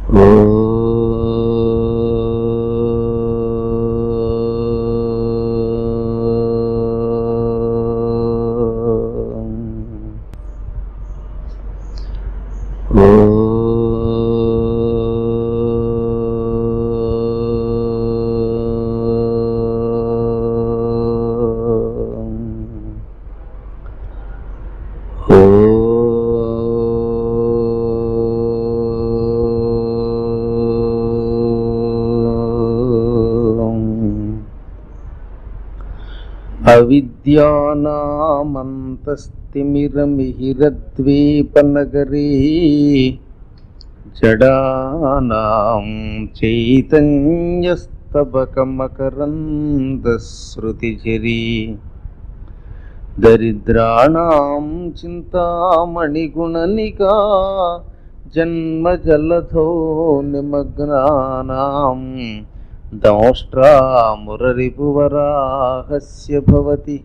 అవిద్యానామంతస్తిమిరమిహిరద్వీపనగరీ జడానాం చైతన్యస్తబకమకరందశ్రుతిఝరీ దరిద్రాణం చింతామణిగుణనికా జన్మజలధో నిమగ్నానాం దంష్ట్రామురరిపువరాహస్య భవతి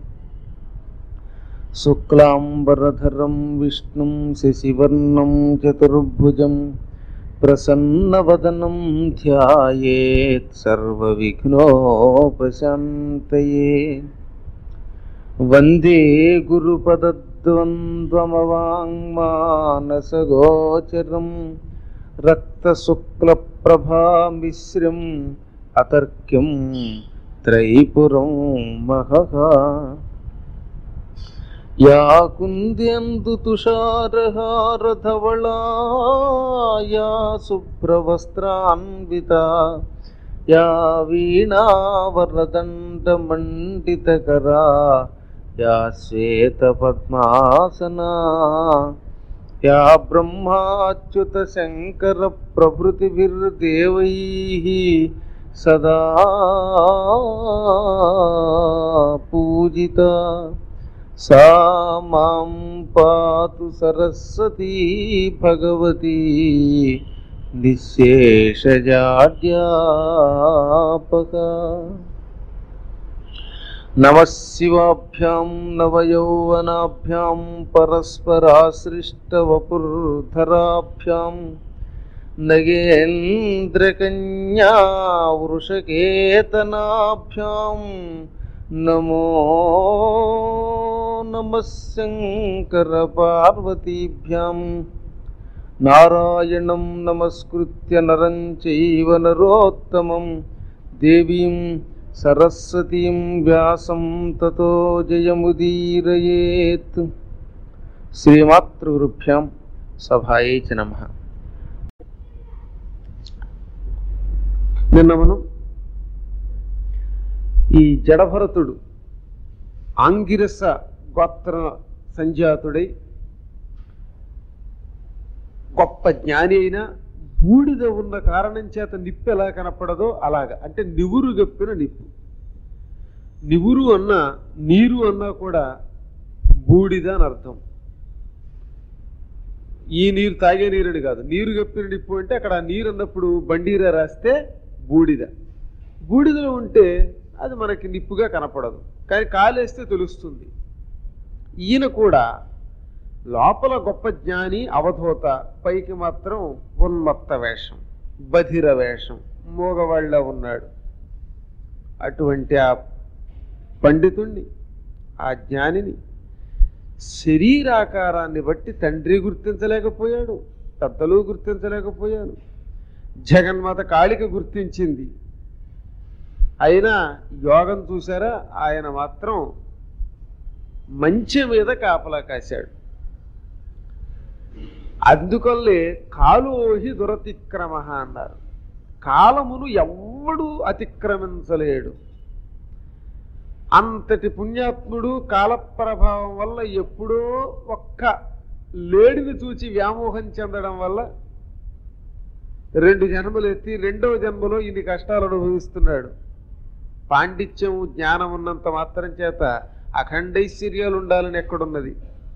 శుక్లాంబరధరం విష్ణుం శశివర్ణం చతుర్భుజం ప్రసన్నవదనం ధ్యాయేత్ సర్వవిఘ్నోపశాంతయే వందే గురుపదద్వంద్వమవాङ्మానసగోచరం రక్తశుక్లప్రభామిశ్రం అతర్క్యం త్రైపురం మహః యా కుంద్యందు తుషారహారధవళాయా శుభ్రవస్త్రాన్విత యా వీణావరదండమండితకరా యా శ్వేతపద్మాసనా యా బ్రహ్మాచ్యుత శంకర ప్రభృతిభిర్దేవైः సదా పూజిత సా మాం పాతు సరస్వతీ భగవతి నిశేషజాడ్యాపక నమశివాభ్యాం నవయౌవనాభ్యాం పరస్పరాశ్రిష్టవపుర్ధరాభ్యాం నగేంద్రకన్యా వృషకేతనాభ్యాం నమో నమః శంకరపార్వతీభ్యాం నారాయణం నమస్కృత్య నరం చైవ నరోత్తమం దేవీం సరస్వతీం వ్యాసం తతో జయముదీరయేత్ శ్రీమాతృగురుభ్యాం సభాయే చ నమ నిన్న మనం ఈ జడభరతుడు ఆంగిరస గోత్ర సంజాతుడై గొప్ప జ్ఞాని అయిన బూడిద ఉన్న కారణం చేత నిప్పు ఎలా కనపడదో అలాగా అంటే నివురు గప్పిన నిప్పు నివురు అన్న నీరు అన్నా కూడా బూడిద అని అర్థం ఈ నీరు తాగే నీరుని కాదు నీరు గప్పిన నిప్పు అంటే అక్కడ ఆ నీరు అన్నప్పుడు బండీరా రాస్తే బూడిద బూడిదలో ఉంటే అది మనకి నిప్పుగా కనపడదు కానీ కాలేస్తే తెలుస్తుంది ఈయన కూడా లోపల గొప్ప జ్ఞాని అవధూత పైకి మాత్రం ఉన్మత్త వేషం బధిర వేషం మోగవాళ్ళ ఉన్నాడు అటువంటి ఆ పండితుణ్ణి ఆ జ్ఞానిని శరీరాకారాన్ని బట్టి తండ్రి గుర్తించలేకపోయాడు పెద్దలు గుర్తించలేకపోయాడు జగన్మాత కాళిక గుర్తించింది అయినా యోగం చూసారా ఆయన మాత్రం మంచి మీద కాపలా కాశాడు అందుకల్లే కాలోహి దురతిక్రమ అన్నారు కాలమును ఎవ్వడు అతిక్రమించలేడు అంతటి పుణ్యాత్ముడు కాల ప్రభావం వల్ల ఎప్పుడో ఒక్క లేడిని చూచి వ్యామోహం చెందడం వల్ల రెండు జన్మలు ఎత్తి రెండవ జన్మలో ఇన్ని కష్టాలు అనుభవిస్తున్నాడు పాండిత్యం జ్ఞానం ఉన్నంత మాత్రం చేత అఖండైశ్వర్యాలు ఉండాలని ఎక్కడున్నది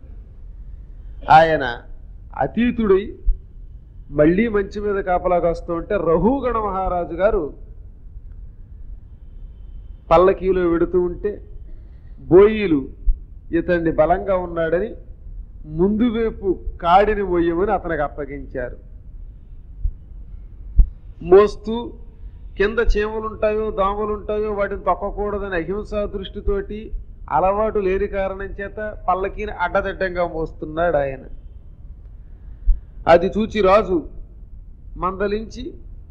ఆయన అతీతుడై మళ్ళీ మంచి మీద కాపలా కాస్తూ ఉంటే రఘుగణ మహారాజు గారు పల్లకీలో వెడుతూ ఉంటే బోయిలు ఇతన్ని బలంగా ఉన్నాడని ముందు వైపు కాడిని మొయ్యమని అతనికి అప్పగించారు మోస్తూ కింద చీమలు ఉంటాయో దోమలు ఉంటాయో వాటిని తొక్కకూడదని అహింసా దృష్టితోటి అలవాటు లేని కారణం చేత పల్లకీని అడ్డదిడ్డంగా మోస్తున్నాడు ఆయన అది చూచి రాజు మందలించి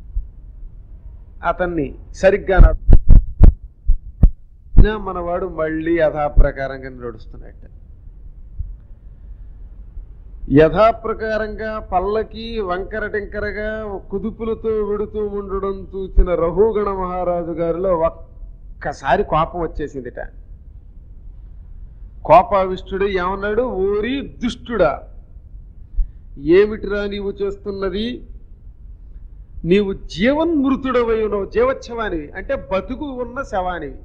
అతన్ని సరిగ్గా నడు- అయినా మనవాడు మళ్ళీ యథాప్రకారంగా నడుస్తున్నట్ట యథాప్రకారంగా పల్లకి వంకర టింకరగా కుదుపులతో విడుతూ ఉండడం చూసిన రఘుగణ మహారాజు గారిలో ఒక్కసారి కోపం వచ్చేసిందిట కోపావిష్టుడు ఏమన్నాడు ఓరి దుష్టుడా ఏమిటిరా నీవు చేస్తున్నది నీవు జీవన్మృతుడవై ఉన్నావు జీవచ్ఛవానివి అంటే బతుకు ఉన్న శవానివి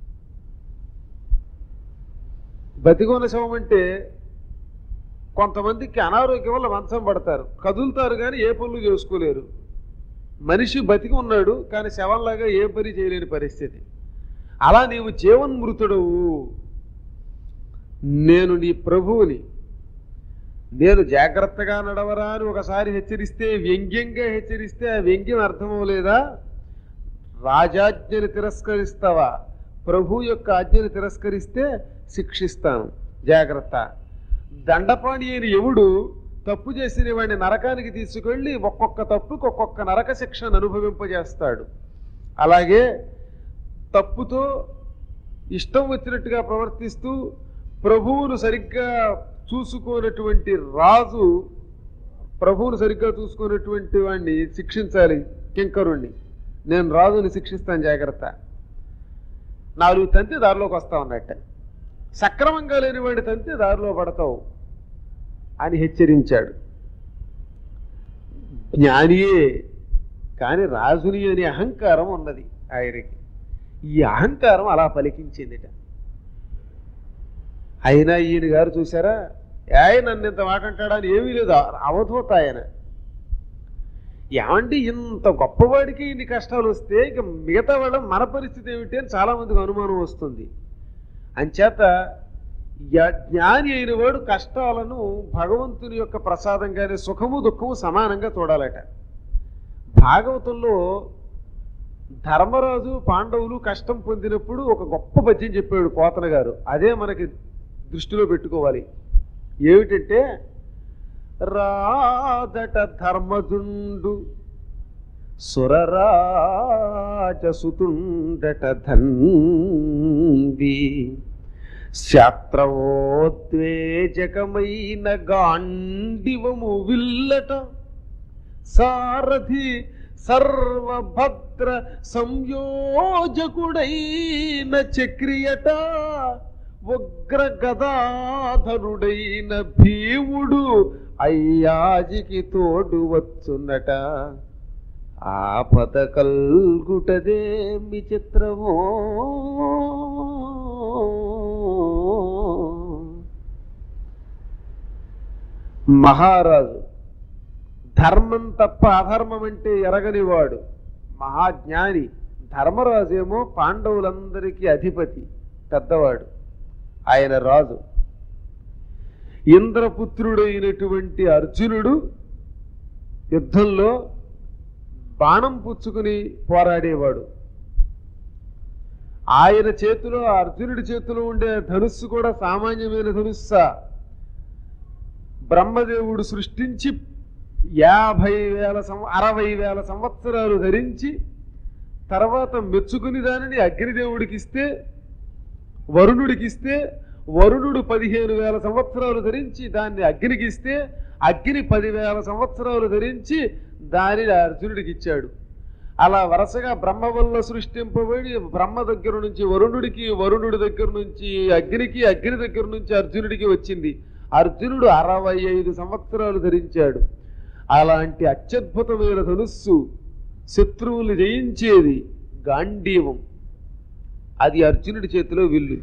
బతికి ఉన్న శవం అంటే కొంతమందికి అనారోగ్యం వల్ల మంచం పడతారు కదులుతారు కానీ ఏ పనులు చేసుకోలేరు మనిషి బతికి ఉన్నాడు కానీ శవంలాగా ఏ పని చేయలేని పరిస్థితి అలా నీవు జీవన్మృతుడవు నేను నీ ప్రభువుని నేను జాగ్రత్తగా నడవరా అని ఒకసారి హెచ్చరిస్తే వ్యంగ్యంగా హెచ్చరిస్తే ఆ వ్యంగ్యం అర్థమవలేదా రాజాజ్ఞని తిరస్కరిస్తావా ప్రభు యొక్క ఆజ్ఞని తిరస్కరిస్తే శిక్షిస్తాను జాగ్రత్త దండపాణి అయిన ఎవడు తప్పు చేసిన వాడిని నరకానికి తీసుకెళ్ళి ఒక్కొక్క తప్పుకు ఒక్కొక్క నరక శిక్షను అనుభవింపజేస్తాడు అలాగే తప్పుతో ఇష్టం వచ్చినట్టుగా ప్రవర్తిస్తూ ప్రభువును సరిగ్గా చూసుకోనటువంటి రాజు ప్రభువును సరిగ్గా చూసుకున్నటువంటి వాడిని శిక్షించాలి కింకరుణ్ణి నేను రాజుని శిక్షిస్తాను జాగ్రత్త నాలుగు తంతి దారిలోకి వస్తా ఉన్నట్ట సక్రమంగా లేని వాడి తంతి దారిలో పడతావు అని హెచ్చరించాడు జ్ఞానియే కానీ రాజుని అనే అహంకారం ఉన్నది ఆయనకి ఈ అహంకారం అలా పలికించిందిట అయినా ఈయన గారు చూసారా ఆయన నన్ను ఇంత మాటంటాడా అని ఏమీ లేదు అవధూత ఆయన ఏమంటే ఇంత గొప్పవాడికి ఇన్ని కష్టాలు వస్తే ఇక మిగతా వాళ్ళ మన పరిస్థితి ఏమిటి అని చాలా మందికి అనుమానం వస్తుంది అంచేత య- జ్ఞాని అయిన వాడు కష్టాలను భగవంతుని యొక్క ప్రసాదంగానే సుఖము దుఃఖము సమానంగా చూడాలట భాగవతంలో ధర్మరాజు పాండవులు కష్టం పొందినప్పుడు ఒక గొప్ప పద్యం చెప్పాడు పోతన గారు అదే మనకి దృష్టిలో పెట్టుకోవాలి ఏమిటంటే రాదట ధర్మజుండు సురరాజసుతుండట ధన్వి శాత్రవోద్వేజకమైన గాండివము విల్లట సారథి సర్వభద్ర సంయోజకుడైన చక్రియట ఉగ్ర గదాధరుడైన భీముడు అయ్యాజికి తోడు వచ్చున్నట ఆపద కల్గుటదేమి చిత్రమో మహారాజు ధర్మం తప్ప అధర్మం అంటే ఎరగనివాడు మహాజ్ఞాని ధర్మరాజేమో పాండవులందరికీ అధిపతి పెద్దవాడు ఆయన రాజు ఇంద్రపుత్రుడైనటువంటి అర్జునుడు యుద్ధంలో బాణం పుచ్చుకుని పోరాడేవాడు ఆయన చేతిలో అర్జునుడి చేతిలో ఉండే ధనుస్సు కూడా సామాన్యమైన ధనుస్సా బ్రహ్మదేవుడు సృష్టించి యాభై వేల సం అరవై వేల సంవత్సరాలు ధరించి తర్వాత మెచ్చుకుని దానిని అగ్నిదేవుడికి ఇస్తే వరుణుడికి ఇస్తే వరుణుడు పదిహేను వేల సంవత్సరాలు ధరించి దాన్ని అగ్నికి ఇస్తే అగ్ని పదివేల సంవత్సరాలు ధరించి దానిని అర్జునుడికి ఇచ్చాడు అలా వరుసగా బ్రహ్మ వల్ల సృష్టింపబడి బ్రహ్మ దగ్గర నుంచి వరుణుడికి వరుణుడి దగ్గర నుంచి అగ్నికి అగ్ని దగ్గర నుంచి అర్జునుడికి వచ్చింది అర్జునుడు అరవై ఐదు సంవత్సరాలు ధరించాడు అలాంటి అత్యద్భుతమైన ధనుస్సు శత్రువులు జయించేది గాంధీవం అది అర్జునుడి చేతిలో విల్లు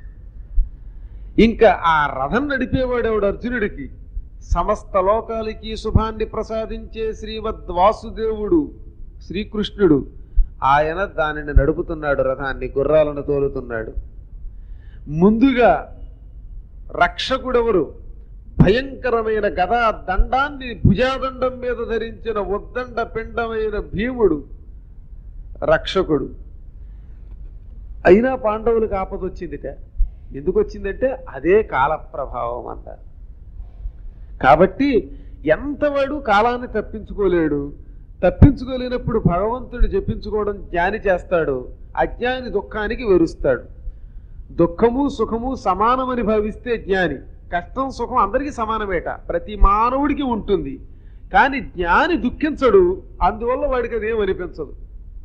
ఇంకా ఆ రథం నడిపేవాడెవడు అర్జునుడికి సమస్త లోకాలకి శుభాన్ని ప్రసాదించే శ్రీవద్ వాసుదేవుడు శ్రీకృష్ణుడు ఆయన దానిని నడుపుతున్నాడు రథాన్ని గుర్రాలను తోలుతున్నాడు ముందుగా రక్షకుడెవరు భయంకరమైన గదా దండాన్ని భుజాదండం మీద ధరించిన ఉద్దండ పిండమైన భీముడు రక్షకుడు అయినా పాండవులకు ఆపద వచ్చిందిట ఎందుకు వచ్చిందంటే అదే కాల ప్రభావం అంటారు కాబట్టి ఎంతవాడు కాలాన్ని తప్పించుకోలేడు తప్పించుకోలేనప్పుడు భగవంతుడు జపించుకోవడం జ్ఞాని చేస్తాడు అజ్ఞాని దుఃఖానికి వెరుస్తాడు దుఃఖము సుఖము సమానమని భావిస్తే జ్ఞాని కష్టం సుఖం అందరికీ సమానమేట ప్రతి మానవుడికి ఉంటుంది కానీ జ్ఞాని దుఃఖించడు అందువల్ల వాడికి అదేం అనిపించదు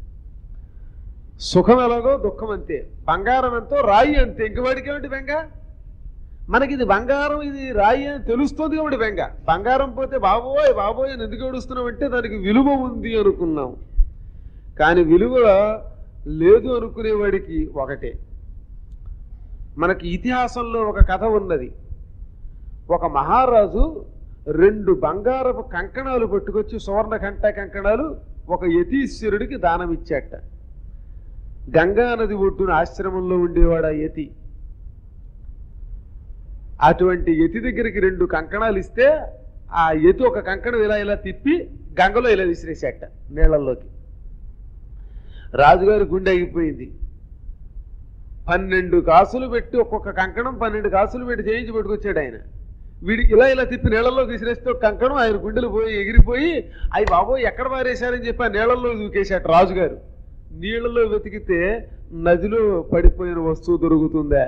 సుఖం ఎలాగో దుఃఖం అంతే బంగారం ఎంతో రాయి అంతే ఇంక వాడికి ఏమిటి బెంగ మనకి ఇది బంగారం ఇది రాయి అని తెలుస్తుంది కాబట్టి బెంగ బంగారం పోతే బాబోయ్ బాబోయ్ అని ఎందుకు ఏడుస్తున్నాం అంటే దానికి విలువ ఉంది అనుకున్నాం కానీ విలువ లేదు అనుకునేవాడికి ఒకటే మనకి ఇతిహాసంలో ఒక కథ ఉన్నది ఒక మహారాజు రెండు బంగారపు కంకణాలు పట్టుకొచ్చి సువర్ణ కంట కంకణాలు ఒక యతీశ్వరుడికి దానం ఇచ్చాట గంగా నది ఒడ్డున ఆశ్రమంలో ఉండేవాడు ఆ యతి అటువంటి యతి దగ్గరికి రెండు కంకణాలు ఇస్తే ఆ యతి ఒక కంకణం ఇలా ఇలా తిప్పి గంగలో ఇలా విసిరేసేట నీళ్ళల్లోకి రాజుగారి గుండె ఆగిపోయింది పన్నెండు కాసులు పెట్టి ఒక్కొక్క కంకణం పన్నెండు కాసులు పెట్టి చేయించి పట్టుకొచ్చాడు ఆయన వీడి ఇలా ఇలా తిప్పి నీళ్ళల్లో విసిరేస్తే ఒక కంకణం ఆయన గుండెలు పోయి ఎగిరిపోయి అవి బాబోయ్ ఎక్కడ పారేశారని చెప్పి ఆ నీళ్ళల్లో దూకేశాట రాజుగారు నీళ్ళలో వెతికితే నదిలో పడిపోయిన వస్తువు దొరుకుతుందా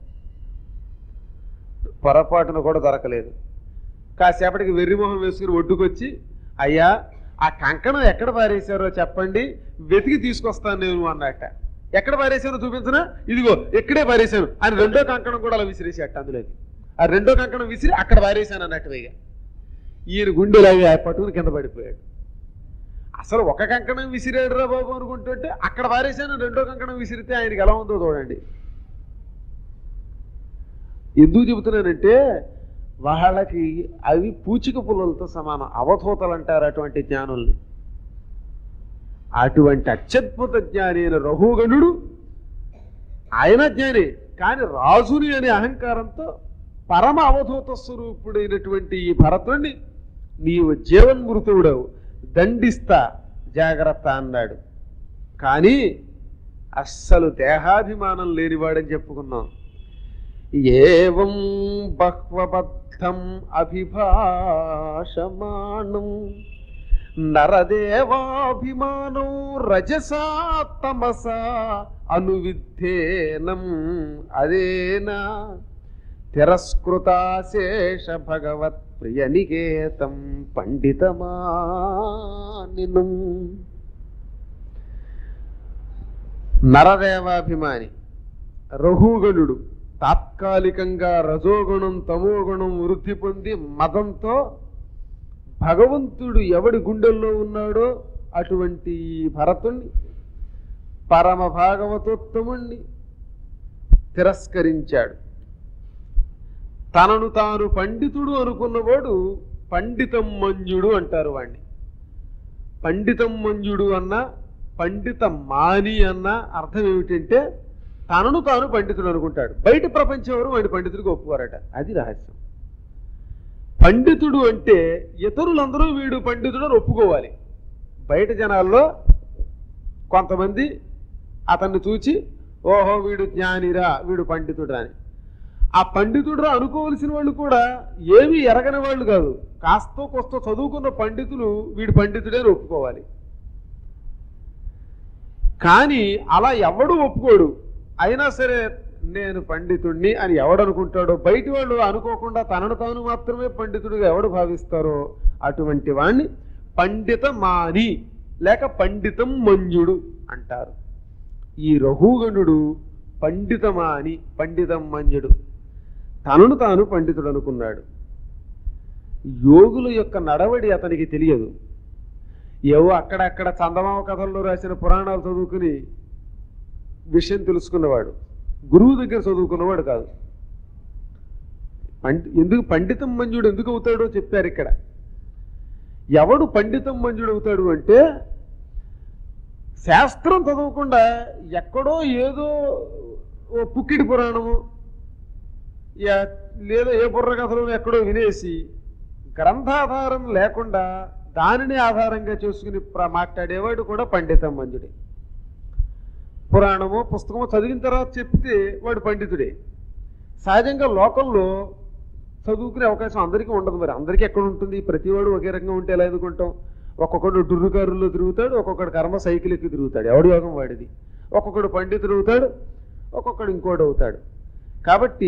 పొరపాటున కూడా దొరకలేదు కాసేపటికి వెర్రిమొహం వేసుకుని ఒడ్డుకొచ్చి అయ్యా ఆ కంకణం ఎక్కడ పారేశారో చెప్పండి వెతికి తీసుకొస్తాను నేను అన్నట్ట ఎక్కడ పారేశానో చూపించనా ఇదిగో ఎక్కడే పారేశాను అని రెండో కంకణం కూడా అలా విసిరేసేట అందులోకి ఆ రెండో కంకణం విసిరి అక్కడ పారేశాను అన్నట్టు వేగ ఈయన గుండెలాగా పట్టుకుని కింద పడిపోయాడు అసలు ఒక కంకణం విసిరాడు రా బాబు అనుకుంటుంటే అక్కడ పారేశాను రెండో కంకణం విసిరితే ఆయనకి ఎలా ఉందో చూడండి ఎందుకు చెబుతున్నానంటే వాళ్ళకి అవి పూచిక పుల్లలతో సమానం అవధూతలు అంటారు అటువంటి జ్ఞానుల్ని అటువంటి అత్యద్భుత జ్ఞాని అయిన రఘుగణుడు ఆయన జ్ఞాని కానీ రాజుని అనే అహంకారంతో పరమ అవధూత స్వరూపుడైనటువంటి ఈ భరతుడిని నీవు జీవన్మృతుడవు దండిస్తా జాగ్రత్త అన్నాడు కానీ అస్సలు దేహాభిమానం లేనివాడని చెప్పుకున్నాం ఏవం బహ్వబద్ధం అభిభాషమాణం నరదేవాభిమానం రజసా తమసా అనువిద్ధేనం అదేనా తిరస్కృతాశేష భగవత్ ప్రియనికేతం పండితమానినం నరదేవాభిమాని రఘుగణుడు తాత్కాలికంగా రజోగుణం తమోగుణం వృద్ధి పొంది మదంతో భగవంతుడు ఎవడి గుండెల్లో ఉన్నాడో అటువంటి ఈ భరతుణ్ణి పరమ భాగవతోత్తముణ్ణి తిరస్కరించాడు తనను తాను పండితుడు అనుకున్నవాడు పండితం మంజుడు అంటారు వాణ్ణి పండితం మంజుడు అన్న పండిత మాని అన్న అర్థం ఏమిటంటే తనను తాను పండితుడు అనుకుంటాడు బయట ప్రపంచం ఎవరు వాడి పండితుడికి ఒప్పుకోరట అది రహస్యం పండితుడు అంటే ఇతరులందరూ వీడు పండితుడు అని ఒప్పుకోవాలి బయట జనాల్లో కొంతమంది అతన్ని చూచి ఓహో వీడు జ్ఞానిరా వీడు పండితుడా అని ఆ పండితుడురా అనుకోవలసిన వాళ్ళు కూడా ఏమీ ఎరగని వాళ్ళు కాదు కాస్తో కొస్త చదువుకున్న పండితులు వీడు పండితుడే అని ఒప్పుకోవాలి కానీ అలా ఎవడు ఒప్పుకోడు అయినా సరే నేను పండితుణ్ణి అని ఎవడనుకుంటాడో బయటి వాళ్ళు అనుకోకుండా తనను తాను మాత్రమే పండితుడిగా ఎవడు భావిస్తారో అటువంటి వాణ్ణి పండిత మాని లేక పండితం మంజుడు అంటారు ఈ రఘుగణుడు పండితమాని పండితం మంజుడు తనను తాను పండితుడు అనుకున్నాడు యోగుల యొక్క నడవడి అతనికి తెలియదు ఏవో అక్కడక్కడ చందమామ కథల్లో రాసిన పురాణాలు చదువుకుని విషయం తెలుసుకున్నవాడు గురువు దగ్గర చదువుకున్నవాడు కాదు పండి ఎందుకు పండితం మంజుడు ఎందుకు అవుతాడో చెప్పారు ఇక్కడ ఎవడు పండితం మంజుడు అవుతాడు అంటే శాస్త్రం చదవకుండా ఎక్కడో ఏదో ఓ పుక్కిడి పురాణము యా- లేదా ఏ బుర్ర కథలు ఎక్కడో వినేసి గ్రంథాధారం లేకుండా దానిని ఆధారంగా చేసుకుని ప్ర- మాట్లాడేవాడు కూడా పండితం మంజుడే పురాణమో పుస్తకమో చదివిన తర్వాత చెప్తే వాడు పండితుడే సహజంగా లోకంలో చదువుకునే అవకాశం అందరికీ ఉండదు మరి అందరికీ ఎక్కడ ఉంటుంది ప్రతివాడు ఒకే రకంగా ఉంటే ఎలా ఎదుర్కొంటాం ఒక్కొక్కడు డుర్రు కారులో తిరుగుతాడు ఒక్కొక్కడు కర్మ సైకిల్ ఎక్కి తిరుగుతాడు ఎవడి యోగం వాడిది ఒక్కొక్కడు పండితుడు అవుతాడు ఒక్కొక్కడు ఇంకోటి అవుతాడు కాబట్టి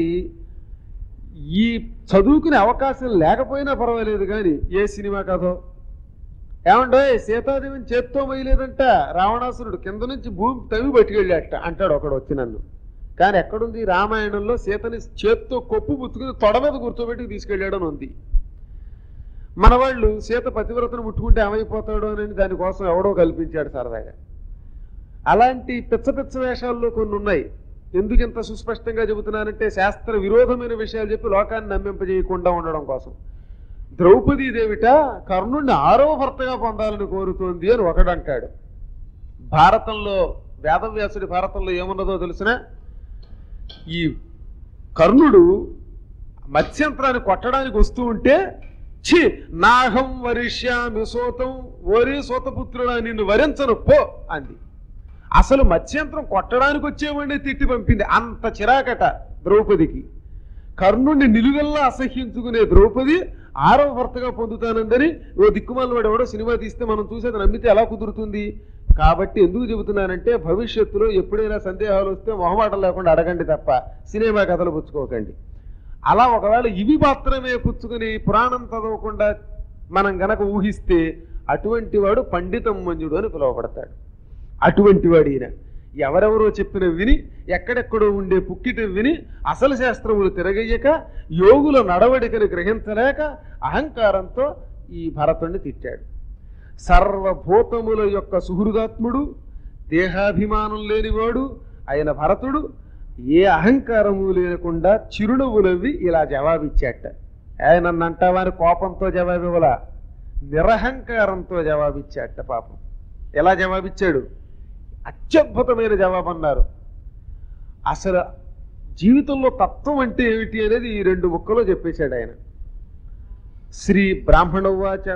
ఈ చదువుకునే అవకాశం లేకపోయినా పర్వాలేదు కానీ ఏ సినిమా కథో ఏమంటే సీతాదేవిని చేత్తో మొయ్యలేదంట రావణాసురుడు కింద నుంచి భూమి తవ్వి పట్టుకెళ్ళాట అంటాడు ఒకడు వచ్చి నన్ను కానీ ఎక్కడుంది రామాయణంలో సీతని చేత్తో కొప్పు పుచ్చుకుని తొడ మీద కూర్చోబెట్టి తీసుకెళ్ళాడని ఉంది మన వాళ్ళు సీత పతివ్రతను ముట్టుకుంటే ఏమైపోతాడో అని దానికోసం ఎవడో కల్పించాడు సరదాగా అలాంటి పిచ్చ పిచ్చ వేషాల్లో కొన్ని ఉన్నాయి ఎందుకు ఇంత సుస్పష్టంగా చెబుతున్నానంటే శాస్త్ర విరోధమైన విషయాలు చెప్పి లోకాన్ని నమ్మింపజేయకుండా ఉండడం కోసం ద్రౌపదీ దేవిట కర్ణుడిని ఆరవ భర్తగా పొందాలని కోరుతోంది అని ఒకడంటాడు భారతంలో వేదవ్యాసుడి భారతంలో ఏమున్నదో తెలిసిన ఈ కర్ణుడు మత్స్యంత్రాన్ని కొట్టడానికి వస్తూ ఉంటే ఛీ నాహం వరిష్యామి సోతం ఓరి సోతపుత్రుడా నిన్ను వరించను పో అంది అసలు మత్స్యంత్రం కొట్టడానికి వచ్చేవాడిని తిట్టి పంపింది అంత చిరాకట ద్రౌపదికి కర్ణుడిని నిలువెల్లా అసహ్యించుకునే ద్రౌపది ఆరవ భర్తగా పొందుతానందని ఓ దిక్కుమాల వాడు ఎవడో సినిమా తీస్తే మనం చూసేది నమ్మితే ఎలా కుదురుతుంది కాబట్టి ఎందుకు చెబుతున్నానంటే భవిష్యత్తులో ఎప్పుడైనా సందేహాలు వస్తే మొహమాటం లేకుండా అడగండి తప్ప సినిమా కథలు పుచ్చుకోకండి అలా ఒకవేళ ఇవి మాత్రమే పుచ్చుకుని పురాణం చదవకుండా మనం గనక ఊహిస్తే అటువంటి వాడు పండితం మంజుడు అని పిలువబడతాడు అటువంటి వాడు ఈయన ఎవరెవరో చెప్పిన విని ఎక్కడెక్కడో ఉండే పుక్కిట విని అసలు శాస్త్రములు తిరగయ్యక యోగుల నడవడికను గ్రహించలేక అహంకారంతో ఈ భరతుణ్ణి తిట్టాడు సర్వభూతముల యొక్క సుహృదాత్ముడు దేహాభిమానం లేనివాడు అయిన భరతుడు ఏ అహంకారము లేకుండా చిరునవ్వు నవ్వి ఇలా జవాబిచ్చాట ఆయన నన్ను అంటావా అని కోపంతో జవాబివ్వలా నిరహంకారంతో జవాబిచ్చాట పాపం ఎలా జవాబిచ్చాడు అత్యద్భుతమైన జవాబు అన్నారు అసలు జీవితంలో తత్వం అంటే ఏమిటి అనేది ఈ రెండు ముక్కలో చెప్పేశాడు ఆయన శ్రీ బ్రాహ్మణవాచ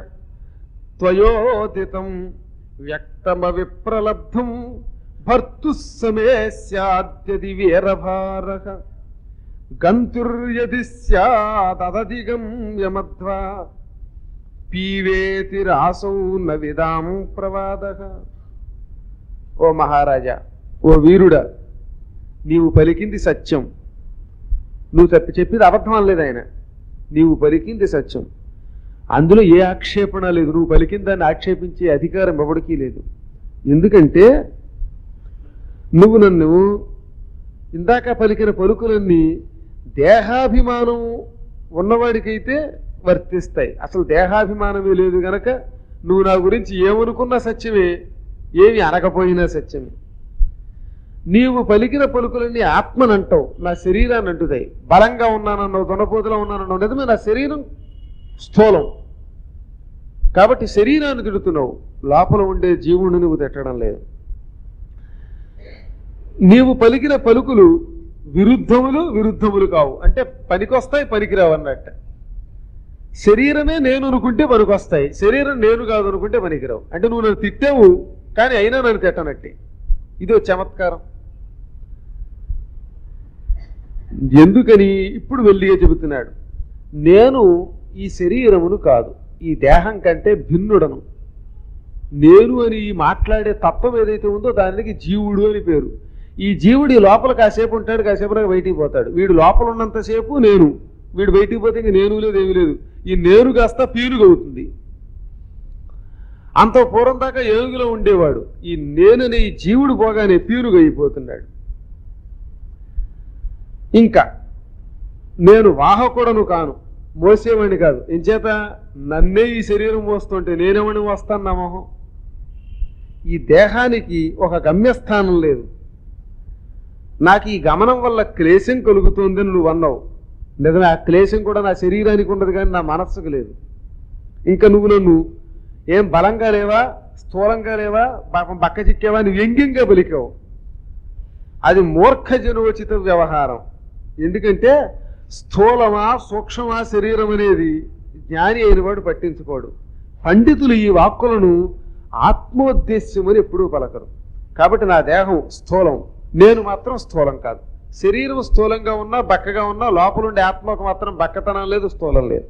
త్వయోదితం వ్యక్తమ విప్రలబ్ధం భర్తు సమేస్యాద్యది వీరభారక గంతుర్యది స్యాదధిగమ్యమధ్వా పీవేతి రాసౌ నవిదాం ప్రవాదక ఓ మహారాజా ఓ వీరుడా నీవు పలికింది సత్యం నువ్వు తప్పి చెప్పింది అబద్ధం అనలేదు ఆయన నీవు పలికింది సత్యం అందులో ఏ ఆక్షేపణ లేదు నువ్వు పలికిన దాన్ని ఆక్షేపించే అధికారం ఎవడికి లేదు ఎందుకంటే నువ్వు నన్ను ఇందాక పలికిన పలుకులన్నీ దేహాభిమానం ఉన్నవాడికైతే వర్తిస్తాయి అసలు దేహాభిమానమే లేదు గనక నువ్వు నా గురించి ఏమనుకున్నా సత్యమే ఏమి అనకపోయినా సత్యమే నీవు పలికిన పలుకులన్నీ ఆత్మనంటావు నా శరీరాన్ని అంటుతాయి బలంగా ఉన్నానన్నావు దొనపోతులా ఉన్నానన్నావు నిజమే నా శరీరం స్థూలం కాబట్టి శరీరాన్ని తిడుతున్నావు లోపల ఉండే జీవుని నువ్వు తిట్టడం లేదు నీవు పలికిన పలుకులు విరుద్ధములు విరుద్ధములు కావు అంటే పనికొస్తాయి పనికిరావు అన్నట్ట శరీరమే నేను అనుకుంటే పనికొస్తాయి శరీరం నేను కాదు అనుకుంటే పనికిరావు అంటే నువ్వు నన్ను తిట్టావు కానీ అయినా నన్ను తిట్టనట్టే ఇది ఒక చమత్కారం ఎందుకని ఇప్పుడు వెళ్ళిగా చెబుతున్నాడు నేను ఈ శరీరమును కాదు ఈ దేహం కంటే భిన్నుడను నేను అని ఈ మాట్లాడే తత్వం ఏదైతే ఉందో దానికి జీవుడు అని పేరు ఈ జీవుడు ఈ లోపల కాసేపు ఉంటాడు కాసేపు బయటికి పోతాడు వీడు లోపల ఉన్నంతసేపు నేను వీడు బయటికి పోతే ఇంక నేను లేదు ఏమీ లేదు ఈ నేను కాస్త పీనుగు అవుతుంది అంత పూర్వం దాకా ఏనుగులో ఉండేవాడు ఈ నేననే ఈ జీవుడు పోగానే పీనుగు అయిపోతున్నాడు ఇంకా నేను వాహకుడను కాను మోసేవాడిని కాదు ఎంచేత నన్నే ఈ శరీరం మోస్తుంటే నేనేమని మోస్తాను నా మొహం ఈ దేహానికి ఒక గమ్యస్థానం లేదు నాకు ఈ గమనం వల్ల క్లేశం కలుగుతుందని నువ్వు అన్నావు నిజమే ఆ క్లేశం కూడా నా శరీరానికి ఉండదు కానీ నా మనస్సుకు లేదు ఇంకా నువ్వు నన్ను ఏం బలంగా లేవా స్థూలంగా లేవా పాపం బక్క చిక్కేవా అని వ్యంగ్యంగా పలికావు అది మూర్ఖజనోచిత వ్యవహారం ఎందుకంటే స్థూలమా సూక్ష్మమా శరీరం అనేది జ్ఞాని అయిన వాడు పట్టించుకోడు పండితులు ఈ వాక్కులను ఆత్మోద్దేశ్యమని ఎప్పుడూ పలకరు కాబట్టి నా దేహం స్థూలం నేను మాత్రం స్థూలం కాదు శరీరం స్థూలంగా ఉన్నా బక్కగా ఉన్నా లోపలుండే ఆత్మకు మాత్రం బక్కతనం లేదు స్థూలం లేదు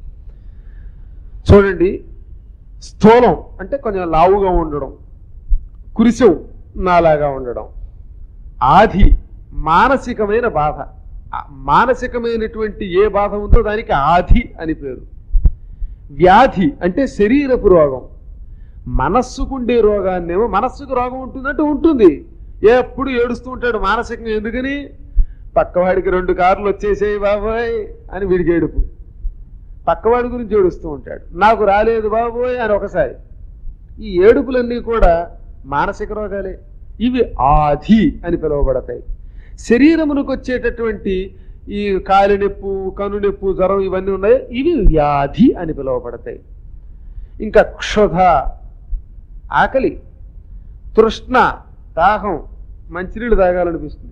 చూడండి స్థూలం అంటే కొంచెం లావుగా ఉండడం కురిసం నాలాగా ఉండడం ఆది మానసికమైన బాధ ఆ మానసికమైనటువంటి ఏ బాధ ఉందో దానికి ఆది అని పేరు వ్యాధి అంటే శరీరపు రోగం మనస్సుకుండే రోగాన్నేమో మనస్సుకు రోగం ఉంటుందంటే ఉంటుంది ఎప్పుడు ఏడుస్తూ ఉంటాడు మానసికంగా ఎందుకని పక్కవాడికి రెండు కార్లు వచ్చేసేయి బాబాయ్ అని వీడికి ఏడుపు పక్కవాడి గురించి ఏడుస్తూ ఉంటాడు నాకు రాలేదు బాబోయ్ అని ఒకసారి ఈ ఏడుపులన్నీ కూడా మానసిక రోగాలే ఇవి ఆధి అని పిలువబడతాయి శరీరమునకు వచ్చేటటువంటి ఈ కాలి నొప్పు కను నొప్పు జ్వరం ఇవన్నీ ఉన్నాయి ఇవి వ్యాధి అని పిలువబడతాయి ఇంకా క్షుధ ఆకలి తృష్ణ దాహం మంచినీళ్ళు తాగాలనిపిస్తుంది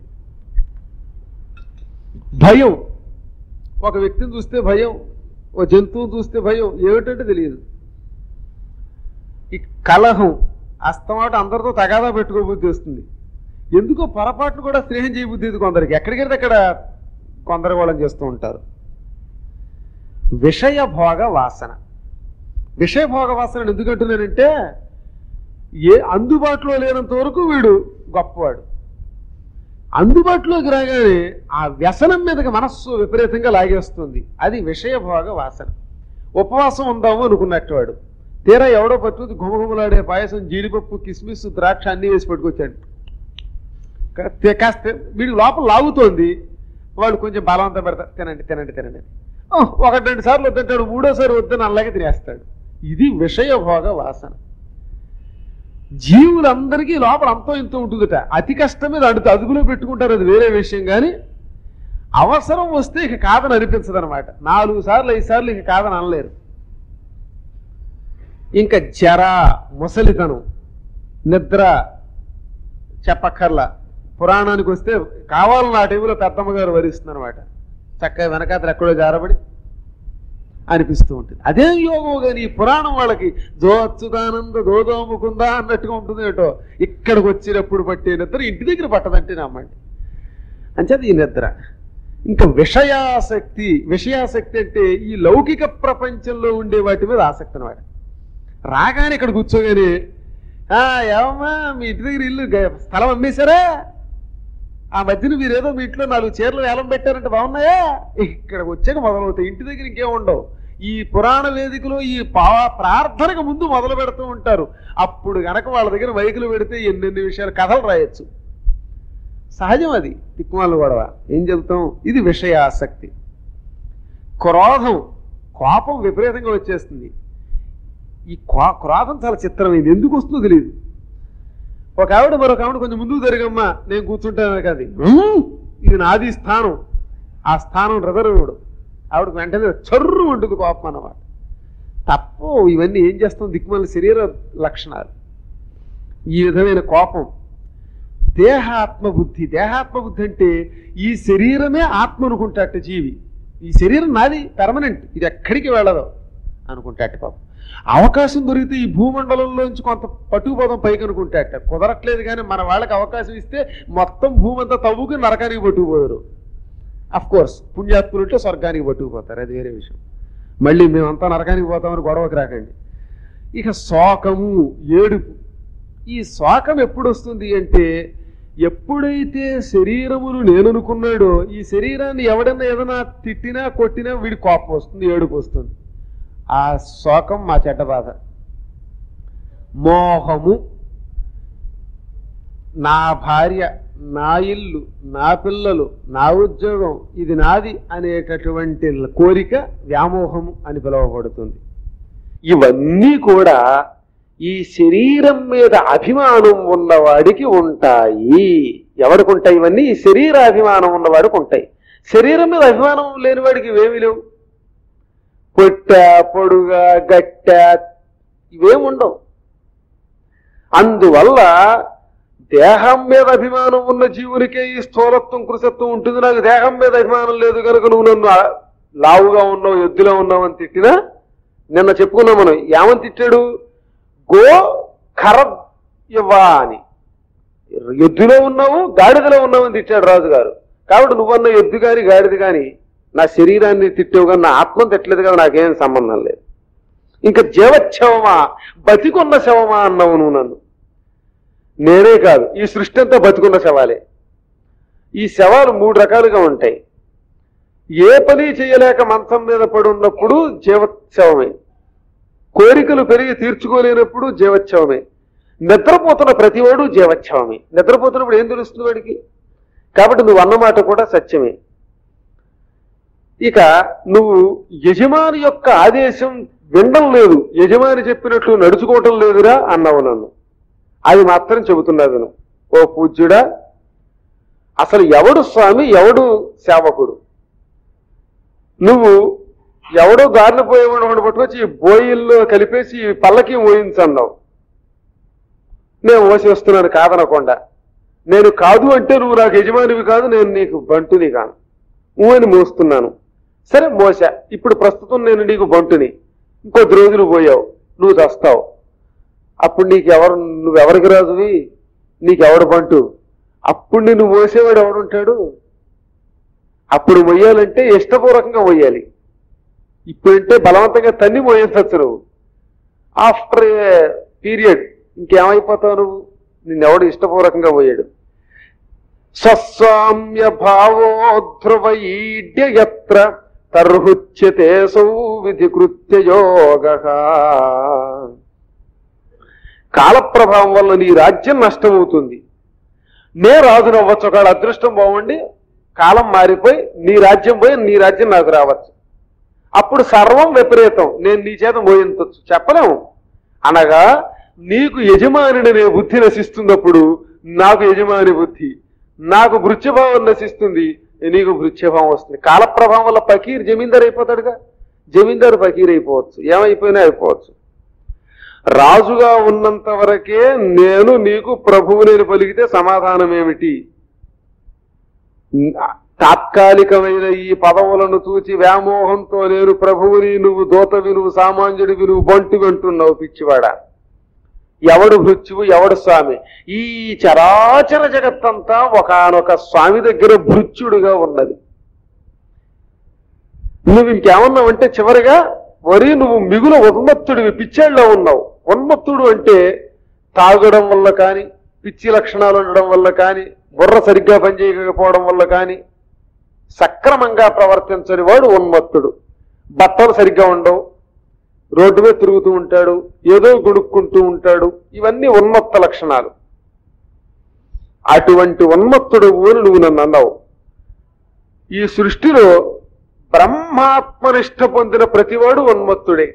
భయం ఒక వ్యక్తిని చూస్తే భయం ఓ జంతువుని చూస్తే భయం ఏమిటంటే తెలియదు ఈ కలహం అస్తమాట అందరితో తగాదా పెట్టుకోబుద్ధి వస్తుంది ఎందుకో పొరపాటును కూడా స్నేహం చేయబుద్ధి ఇది కొందరికి ఎక్కడికెళ్తే అక్కడ కొందరగోళం చేస్తూ ఉంటారు విషయ భోగ వాసన విషయ భోగ వాసన ఎందుకు అంటున్నానంటే ఏ అందుబాటులో లేనంత వరకు వీడు గొప్పవాడు అందుబాటులోకి రాగానే ఆ వ్యసనం మీదకి మనస్సు విపరీతంగా లాగేస్తుంది అది విషయభోగ వాసన ఉపవాసం ఉందాము అనుకున్నట్టు వాడు తీరా ఎవడో పట్టుకుని గుమగుమలాడే పాయసం జీడిపప్పు కిస్మిస్ ద్రాక్ష అన్ని వేసి పట్టుకొచ్చాడు కా- కాస్త వీడికి లోపల లాగుతోంది వాడు కొంచెం బలవంతం పెడతారు తినండి తినండి తినండి అని. ఓ, ఒకటి రెండు సార్లు వద్దంటాడు మూడోసారి వద్దని అలాగే తినేస్తాడు ఇది విషయభోగ వాసన జీవులందరికీ లోపల అంతో ఇంతో ఉంటుందట అతి కష్టం మీద అడుగు అదుపులో పెట్టుకుంటారు అది వేరే విషయం కానీ అవసరం వస్తే ఇక కాదని అనిపించదు అనమాట నాలుగు సార్లు ఐదు సార్లు ఇక కాదని అనలేరు ఇంకా జర ముసలితనం నిద్ర చెప్పక్కర్లా పురాణానికి వస్తే కావాలని ఆ టైంలో పెద్దమ్మ గారు వరిస్తుంది అనమాట చక్కగా వెనకాతలు ఎక్కడో జారబడి అనిపిస్తూ ఉంటుంది అదే యోగం కానీ ఈ పురాణం వాళ్ళకి జో అచ్యుతానంద దోదోముకుందా అన్నట్టుగా ఉంటుంది ఏటో ఇక్కడికి వచ్చినప్పుడు పట్టే నిద్ర ఇంటి దగ్గర పట్టదంటే నమ్మండి అంచేది ఈ నిద్ర ఇంకా విషయాసక్తి విషయాసక్తి అంటే ఈ లౌకిక ప్రపంచంలో ఉండే వాటి మీద ఆసక్తి అనమాట రాగానే ఇక్కడ కూర్చోగానే "ఆ, ఏమమ్మా మీ ఇంటి దగ్గర ఇల్లు గ- స్థలం అమ్మేశారా ఆ మధ్యన మీరేదో మీ ఇంట్లో నాలుగు చీరలు వేలం పెట్టారంటే బాగున్నాయా ఇక్కడికి వచ్చాక మొదలవుతాయి ఇంటి దగ్గర ఇంకేం ఉండవు ఈ పురాణ వేదికలో ఈ పా ప్రార్థనకు ముందు మొదలు పెడుతూ ఉంటారు అప్పుడు గనక వాళ్ళ దగ్గర మైకులు పెడితే ఎన్నెన్ని విషయాలు కథలు రాయొచ్చు సహజం అది తిక్కుమాల గొడవ ఏం చెబుతాం ఇది విషయాసక్తి క్రోధం కోపం విపరీతంగా వచ్చేస్తుంది ఈ క్రో- క్రోధం చాలా చిత్రమైంది ఎందుకు వస్తుందో తెలియదు ఒక ఆవిడ మరొక ఆవిడ కొంచెం ముందుకు జరిగమ్మా నేను కూర్చుంటాను కాదు "ఉమ్, ఇది నాది స్థానం ఆ స్థానం రిజర్వ్డ్ ఆవిడకు వెంటనే చర్రు ఉంటుంది కోపం అన్నమాట తప్పు ఇవన్నీ ఏం చేస్తాం దిక్కుమాల శరీర లక్షణాలు ఈ విధమైన కోపం దేహాత్మ బుద్ధి దేహాత్మ బుద్ధి అంటే ఈ శరీరమే ఆత్మ అనుకుంటాట జీవి ఈ శరీరం నాది పెర్మనెంట్ ఇది ఎక్కడికి వెళ్ళదు అనుకుంటాట పాపం అవకాశం దొరికితే ఈ భూమండలంలోంచి కొంత పట్టుకుపోదాం పైకి అనుకుంటాట కుదరట్లేదు కానీ మన వాళ్ళకి అవకాశం ఇస్తే మొత్తం భూమి అంతా తవ్వుకుని నరకానికి పట్టుకుపోయారు అఫ్ కోర్స్ పుణ్యాత్ములుంటే స్వర్గానికి పట్టుకుపోతారు అది వేరే విషయం మళ్ళీ మేమంతా నరకానికి పోతామని గొడవకి రాకండి ఇక శోకము ఏడుపు ఈ శోకం ఎప్పుడు వస్తుంది అంటే ఎప్పుడైతే శరీరమును నేననుకున్నాడో ఈ శరీరాన్ని ఎవడన్నా ఏదైనా తిట్టినా కొట్టినా వీడి కోపం వస్తుంది ఏడుపు వస్తుంది ఆ శోకం మా చెడ్డ బాధ మోహము నా భార్య నా ఇల్లు నా పిల్లలు నా ఉద్యోగం ఇది నాది అనేటటువంటి కోరిక వ్యామోహము అని పిలువబడుతుంది ఇవన్నీ కూడా ఈ శరీరం మీద అభిమానం ఉన్నవాడికి ఉంటాయి ఎవరికి ఉంటాయి ఇవన్నీ ఈ శరీర అభిమానం ఉన్నవాడికి ఉంటాయి శరీరం మీద అభిమానం లేనివాడికి ఇవేమి లేవు పొట్ట పొడుగ గట్ట ఇవేం ఉండవు అందువల్ల దేహం మీద అభిమానం ఉన్న జీవునికే ఈ స్థూలత్వం కృషత్వం ఉంటుంది నాకు దేహం మీద అభిమానం లేదు కనుక నువ్వు నన్ను ఆ- లావుగా ఉన్నావు ఎద్దులో ఉన్నావు అని తిట్టినా నిన్న చెప్పుకున్నాం మనం ఏమని తిట్టాడు గో ఖర ఇవ్వా అని ఎద్దులో ఉన్నావు గాడిదలో ఉన్నావు అని తిట్టాడు రాజుగారు కాబట్టి నువ్వన్న ఎద్దు గాని గాడిద గాని నా శరీరాన్ని తిట్టావు కానీ నా ఆత్మను తిట్టలేదు కదా నాకేం సంబంధం లేదు ఇంకా జీవచ్ఛవమా బతికున్న శవమా అన్నావు నువ్వు నన్ను నేనే కాదు ఈ సృష్టి అంతా బతికున్న శవాలే ఈ శవాలు మూడు రకాలుగా ఉంటాయి ఏ పని చేయలేక మంచం మీద పడి ఉన్నప్పుడు జీవోత్సవమే కోరికలు పెరిగి తీర్చుకోలేనప్పుడు జీవోత్సవమే నిద్రపోతున్న ప్రతివాడు జీవోత్సవమే నిద్రపోతున్నప్పుడు ఏం తెలుస్తుంది వాడికి కాబట్టి నువ్వు అన్నమాట కూడా సత్యమే ఇక నువ్వు యజమాని యొక్క ఆదేశం వినడం లేదు యజమాని చెప్పినట్లు నడుచుకోవటం లేదురా అన్నావు నన్ను అది మాత్రం చెబుతున్నా విను ఓ పూజ్యుడా అసలు ఎవడు స్వామి ఎవడు సేవకుడు నువ్వు ఎవడో దారిన పోయేవాడు పట్టుకొచ్చి ఈ బోయిల్లో కలిపేసి ఈ పల్లకి మోయించన్నావు నేను మోసేస్తున్నాను కాదనకుండా నేను కాదు అంటే నువ్వు నాకు యజమానివి కాదు నేను నీకు బంటుని కాను ఊ అని మోస్తున్నాను సరే మోసా ఇప్పుడు ప్రస్తుతం నేను నీకు బంటుని ఇంకొద్ది రోజులు పోయావు నువ్వు చస్తావు అప్పుడు నీకు ఎవరు నువ్వెవరికి రాజువి నీకెవడు బంటు అప్పుడు నిన్ను మోసేవాడు ఎవడుంటాడు అప్పుడు మొయ్యాలంటే ఇష్టపూర్వకంగా మొయ్యాలి ఇప్పుడంటే బలవంతంగా తన్ని మోయించచ్చు నువ్వు ఆఫ్టర్ ఏ పీరియడ్ ఇంకేమైపోతావు నువ్వు నిన్నెవడు ఇష్టపూర్వకంగా పోయాడు స్వస్వామ్య భావోధ్రువ ఈడ్య యత్ర తర్హుచ్యతే సౌవిధి కృత్య యోగ కాలప్రభావం వల్ల నీ రాజ్యం నష్టమవుతుంది నే రాజును అవ్వచ్చు ఒకవేళ అదృష్టం బాగుండి కాలం మారిపోయి నీ రాజ్యం పోయి నీ రాజ్యం నాకు రావచ్చు అప్పుడు సర్వం విపరీతం నేను నీ చేత మోయించవచ్చు చెప్పలేము అనగా నీకు యజమానిని నే బుద్ధి నశిస్తున్నప్పుడు నాకు యజమాని బుద్ధి నాకు భృత్యభావం నశిస్తుంది నీకు భృత్యభావం వస్తుంది కాలప్రభావం వల్ల ఫకీర్ జమీందారు అయిపోతాడుగా జమీందారు ఫకీర్ అయిపోవచ్చు ఏమైపోయినా అయిపోవచ్చు రాజుగా ఉన్నంత వరకే నేను నీకు ప్రభువు నేను పలికితే సమాధానం ఏమిటి తాత్కాలికమైన ఈ పదవులను చూచి వ్యామోహంతో నేను ప్రభువుని నువ్వు దూతవి నువ్వు సామాన్యుడివి నువ్వు బంటు అంటున్నావు పిచ్చివాడా ఎవడు భృత్యువు ఎవడు స్వామి ఈ చరాచర జగత్తంతా ఒకనొక స్వామి దగ్గర భృత్యుడుగా ఉన్నది నువ్వు ఇంకేమన్నావంటే చివరిగా వరి నువ్వు మిగుల ఉన్మత్తుడివి పిచ్చేళ్ళలో ఉన్నావు ఉన్మత్తుడు అంటే తాగడం వల్ల కానీ పిచ్చి లక్షణాలు ఉండడం వల్ల కానీ బుర్ర సరిగ్గా పనిచేయకపోవడం వల్ల కానీ సక్రమంగా ప్రవర్తించని వాడు ఉన్మత్తుడు బట్టలు సరిగ్గా ఉండవు రోడ్డు మీద తిరుగుతూ ఉంటాడు ఏదో గుడుక్కుంటూ ఉంటాడు ఇవన్నీ ఉన్మత్త లక్షణాలు అటువంటి ఉన్మత్తుడు అని నువ్వు నన్ను అన్నావు ఈ సృష్టిలో బ్రహ్మాత్మనిష్ట పొందిన ప్రతివాడు ఉన్మత్తుడే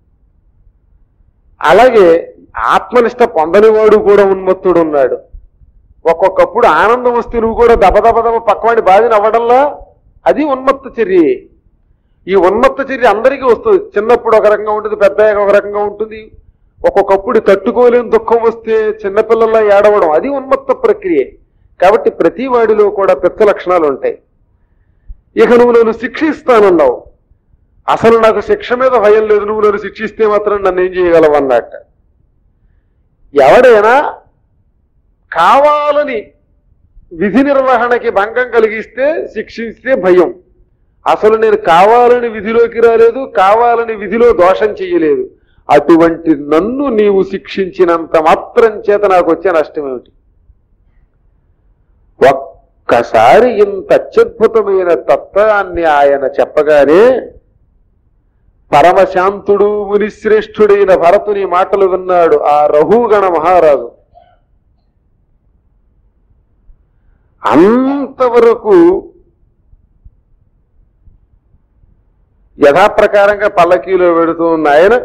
అలాగే ఆత్మనిష్ట పొందనివాడు కూడా ఉన్మత్తుడు ఉన్నాడు ఒక్కొక్కప్పుడు ఆనందం వస్తే నువ్వు కూడా దబ దబ దబ పక్కవాడి బాధ నవ్వడంలా అది ఉన్మత్త చర్య ఈ ఉన్మత్త చర్య అందరికీ వస్తుంది చిన్నప్పుడు ఒక రకంగా ఉంటుంది పెద్ద ఒక రకంగా ఉంటుంది ఒక్కొక్కప్పుడు తట్టుకోలేని దుఃఖం వస్తే చిన్నపిల్లల్లా ఏడవడం అది ఉన్మత్త ప్రక్రియ కాబట్టి ప్రతి వాడిలో కూడా పెద్ద లక్షణాలు ఉంటాయి ఇక నువ్వు నన్ను శిక్షిస్తానన్నావు అసలు నాకు శిక్ష మీద భయం లేదు నువ్వు నన్ను శిక్షిస్తే మాత్రం నన్ను ఏం చేయగలవు అన్నట్ట ఎవడైనా కావాలని విధి నిర్వహణకి భంగం కలిగిస్తే శిక్షిస్తే భయం అసలు నేను కావాలని విధిలోకి రాలేదు కావాలని విధిలో దోషం చెయ్యలేదు అటువంటి నన్ను నీవు శిక్షించినంత మాత్రం చేత నాకు వచ్చే నష్టం ఏమిటి ఒక్కసారి ఇంత అత్యద్భుతమైన తత్వాన్ని ఆయన చెప్పగానే పరమశాంతుడు మునిశ్రేష్ఠుడైన భరతుని మాటలు విన్నాడు ఆ రఘుగణ మహారాజు అంతవరకు యథాప్రకారంగా పల్లకీలో పెడుతూ ఉన్న ఆయన